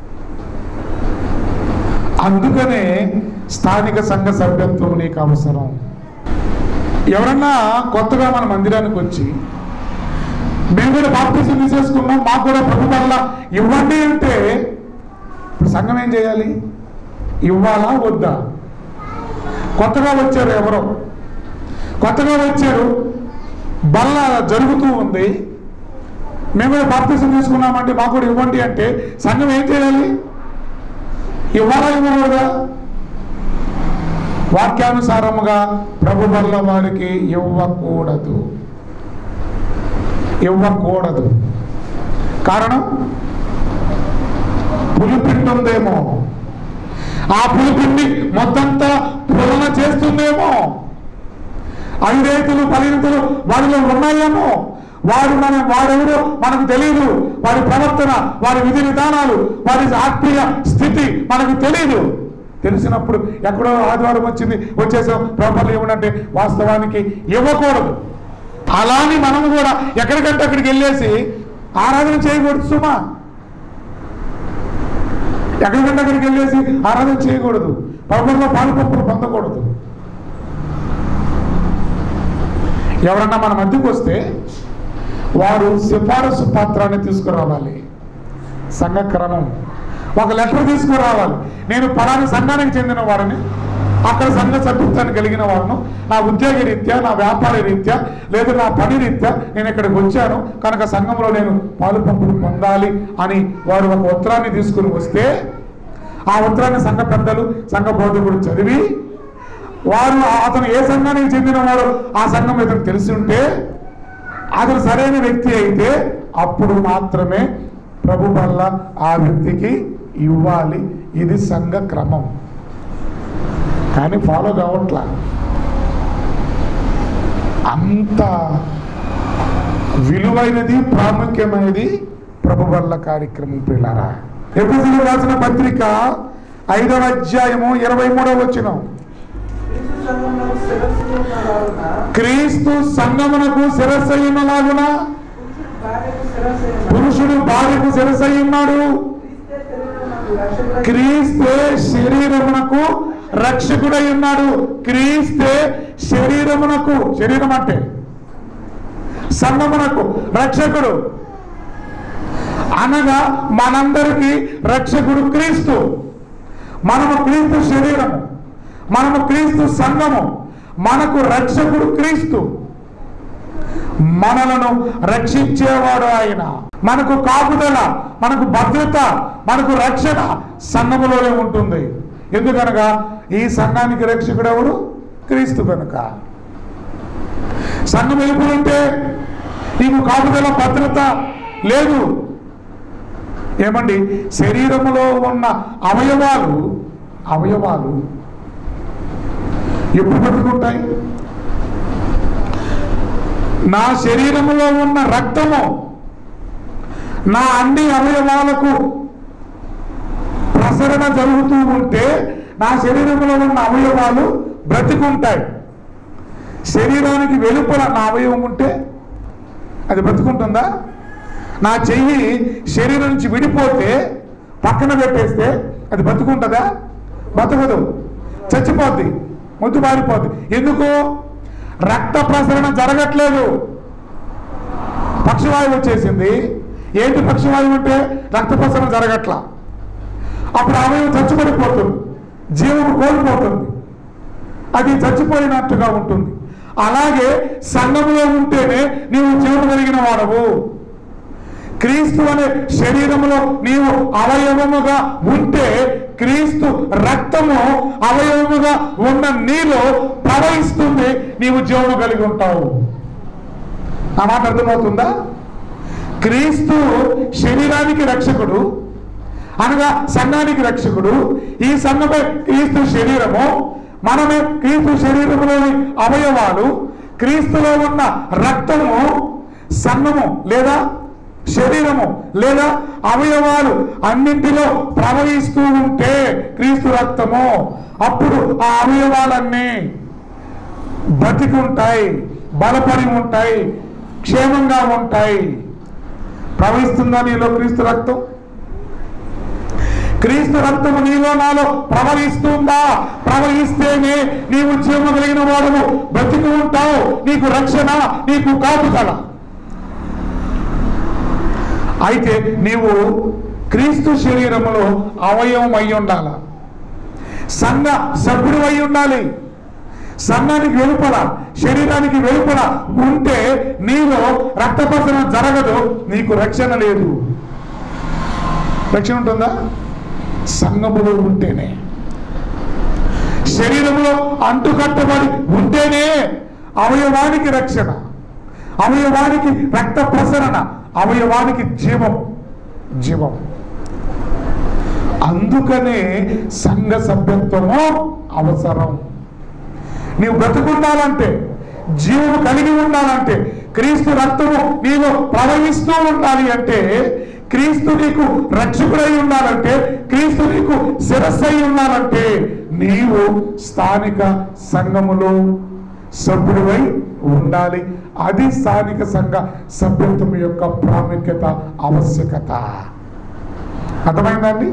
అందుకనే స్థానిక సంఘ సభ్యత్వం నీకు అవసరం ఎవరన్నా కొత్తగా మన మందిరానికి వచ్చి మేము కూడా బాప్తీసం తీసేసుకున్నాం మాకు కూడా ప్రభు వల్ల ఇవ్వండి అంటే ఇప్పుడు సంఘం ఏం చేయాలి ఇవ్వాలా వద్దా కొత్తగా వచ్చారు ఎవరో కొత్తగా వచ్చారు బల్ల జరుగుతూ ఉంది మేము కూడా బాప్తీసం తీసుకున్నామంటే మాకు కూడా ఇవ్వండి అంటే సంఘం ఏం చేయాలి ఇవ్వాలా ఇవ్వకూడదా వాక్యానుసారముగా ప్రభు వల్ల వారికి ఇవ్వకూడదు ఇవ్వకూడదు కారణం పులిపిండి ఉందేమో ఆ పులిపిండి మొత్తంతా పులన చేస్తుందేమో ఐదైతులు పదింతులు వారిలో ఉన్నాయేమో వాడు మన వాడెవరో మనకు తెలియదు వారి ప్రవర్తన వారి విధి విధానాలు వారి ఆత్మీయ స్థితి మనకు తెలియదు తెలిసినప్పుడు ఎక్కడో ఆదివారం వచ్చింది వచ్చేసాం ప్రాపర్లు ఇవ్వడంటే వాస్తవానికి ఇవ్వకూడదు అలాని మనం కూడా ఎక్కడికంటే అక్కడికి వెళ్ళేసి ఆరాధన చేయకూడదు సుమా ఎక్కడికంటే అక్కడికి వెళ్ళేసి ఆరాధన చేయకూడదు ప్రభుత్వంలో పాలు పంపులు పొందకూడదు ఎవరన్నా మన మధ్యకు వస్తే వారు సిఫారసు పత్రాన్ని తీసుకురావాలి సంఘ క్రమం ఒక లెటర్ తీసుకురావాలి నేను పలాని సంఘానికి చెందిన వాడిని అక్కడ సంఘ సభ్యత్వాన్ని కలిగిన వాడును నా ఉద్యోగ రీత్యా నా వ్యాపార రీత్యా లేదా నా పని రీత్యా నేను ఇక్కడికి వచ్చాను కనుక సంఘంలో నేను పాలు పంపులు పొందాలి అని వారు ఒక ఉత్తరాన్ని తీసుకుని వస్తే ఆ ఉత్తరాన్ని సంఘ పెద్దలు సంఘ బోధకుడు చదివి వారు ఆ- అతను ఏ సంఘానికి చెందినవాడు ఆ సంఘం ఇతను తెలిసి ఉంటే అతను సరైన వ్యక్తి అయితే అప్పుడు మాత్రమే ప్రభు వల్ల ఆ వ్యక్తికి ఇవ్వాలి ఇది సంఘ క్రమం కానీ ఫాలో కావట్లా అంత విలువైనది ప్రాముఖ్యమైనది ప్రభు వల్ల కార్యక్రమం పిల్లరా ఎపిసిలు రాసిన పత్రిక ఐదవ అధ్యాయము ఇరవై మూడవ వచ్చిన క్రీస్తు సంఘమునకు శిరస్సు ఉన్న క్రీస్తు లాగున సంగమునకు శిరస్సైనలాగున పురుషుడు భార్యకు శిరస్సు పురుషుడు భార్యకు అయి శిరసై ఉన్నాడు క్రీస్తే శరీరమునకు క్రీస్తే శరీరమునకు రక్షకుడై రక్షకుడై ఉన్నాడు క్రీస్తే శరీరమునకు శరీరం అంటే సంగమునకు రక్షకుడు అనగా మనందరికీ రక్షకుడు క్రీస్తు మనము క్రీస్తు శరీరము మనము క్రీస్తు సంఘము మనకు రక్షకుడు క్రీస్తు మనలను రక్షించేవాడు ఆయన మనకు కాపుదల మనకు భద్రత మనకు రక్షణ సంఘములోనే ఉంటుంది ఎందుకనగా ఈ సంఘానికి రక్షకుడు ఎవరు క్రీస్తు కనుక సంఘం వెళ్ళిపోయింటే నీకు కాపుదల భద్రత లేదు ఏమండి శరీరములో ఉన్న అవయవాలు అవయవాలు ఎప్పుడు బతుకుంటాయి నా శరీరములో ఉన్న రక్తము నా అన్ని అవయవాలకు ప్రసరణ జరుగుతూ ఉంటే నా శరీరంలో ఉన్న అవయవాలు బ్రతికుంటాయి శరీరానికి వెలుపల నా అవయవం ఉంటే అది బ్రతుకుంటుందా నా చెయ్యి శరీరం నుంచి విడిపోతే పక్కన పెట్టేస్తే అది బతుకుంటుందా బతకదు చచ్చిపోద్ది ముద్దు మారిపోద్ది ఎందుకు రక్త ప్రసరణ జరగట్లేదు పక్షవాయువు వచ్చేసింది ఏంటి పక్షవాయువు అంటే రక్త ప్రసరణ జరగట్లా అప్పుడు అవయవం చచ్చిపడిపోతుంది జీవం కోల్పోతుంది అది చచ్చిపోయినట్టుగా ఉంటుంది అలాగే సంఘంలో ఉంటేనే నీవు జీవం కలిగిన వాడవు క్రీస్తు అనే శరీరములో నీవు అవయవముగా ఉంటే క్రీస్తు రక్తము అవయవముగా ఉన్న నీలో ప్రవహిస్తుంది నీవు జీవము కలిగి ఉంటావు ఆ మాట అర్థమవుతుందా క్రీస్తు శరీరానికి రక్షకుడు అనగా సంఘానికి రక్షకుడు ఈ సంఘమే క్రీస్తు శరీరము మనమే క్రీస్తు శరీరంలోని అవయవాలు క్రీస్తులో ఉన్న రక్తము సన్నము లేదా శరీరము లేదా అవయవాలు అన్నింటిలో ప్రవహిస్తూ ఉంటే క్రీస్తు రక్తము అప్పుడు ఆ అవయవాలన్నీ బతికి ఉంటాయి బలపడి ఉంటాయి క్షేమంగా ఉంటాయి ప్రవహిస్తుందా నీలో క్రీస్తు రక్తం క్రీస్తు రక్తము నీలో నాలో ప్రవహిస్తుందా ప్రవహిస్తేనే నీవు జీవము కలిగిన వాడము బ్రతికి ఉంటావు నీకు రక్షణ నీకు కాపుదల అయితే నీవు క్రీస్తు శరీరములో అవయవం అయి ఉండాల సంఘ సభ్యుడు అయి ఉండాలి సంఘానికి వెలుపల శరీరానికి వెలుపల ఉంటే నీలో రక్తపసన జరగదు నీకు రక్షణ లేదు రక్షణ ఉంటుందా సంఘములో ఉంటేనే శరీరంలో అంటుకట్టబడి ఉంటేనే అవయవానికి రక్షణ అవయవానికి రక్త ప్రసరణ అవయవానికి జీవం జీవం అందుకనే సంఘ సభ్యత్వము అవసరం నీవు బ్రతుకుండాలంటే జీవము కలిగి ఉండాలంటే క్రీస్తు రక్తము నీలో ప్రవహిస్తూ ఉండాలి అంటే క్రీస్తు నీకు రక్షకుడై ఉండాలంటే క్రీస్తు నీకు శిరస్సై ఉండాలంటే నీవు స్థానిక సంఘములో సభ్యుడివై ఉండాలి అది స్థానిక సంఘ సభ్యత్వం యొక్క ప్రాముఖ్యత ఆవశ్యకత అర్థమైందండి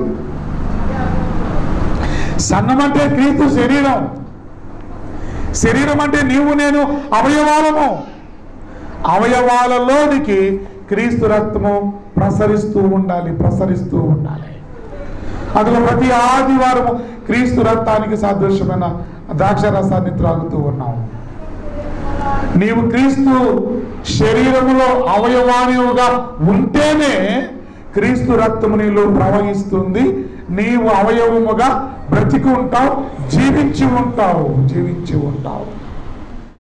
సంఘం అంటే క్రీస్తు శరీరం శరీరం అంటే నీవు నేను అవయవాలము అవయవాలలోనికి క్రీస్తు రక్తము ప్రసరిస్తూ ఉండాలి ప్రసరిస్తూ ఉండాలి అందులో ప్రతి ఆదివారము క్రీస్తు రక్తానికి సాదృశ్యమైన ద్రాక్ష రసాన్ని త్రాగుతూ ఉన్నాము నీవు క్రీస్తు శరీరములో అవయవానివుగా ఉంటేనే క్రీస్తు రక్తము నీలో ప్రవహిస్తుంది నీవు అవయవముగా బ్రతికి ఉంటావు జీవించి ఉంటావు జీవించి ఉంటావు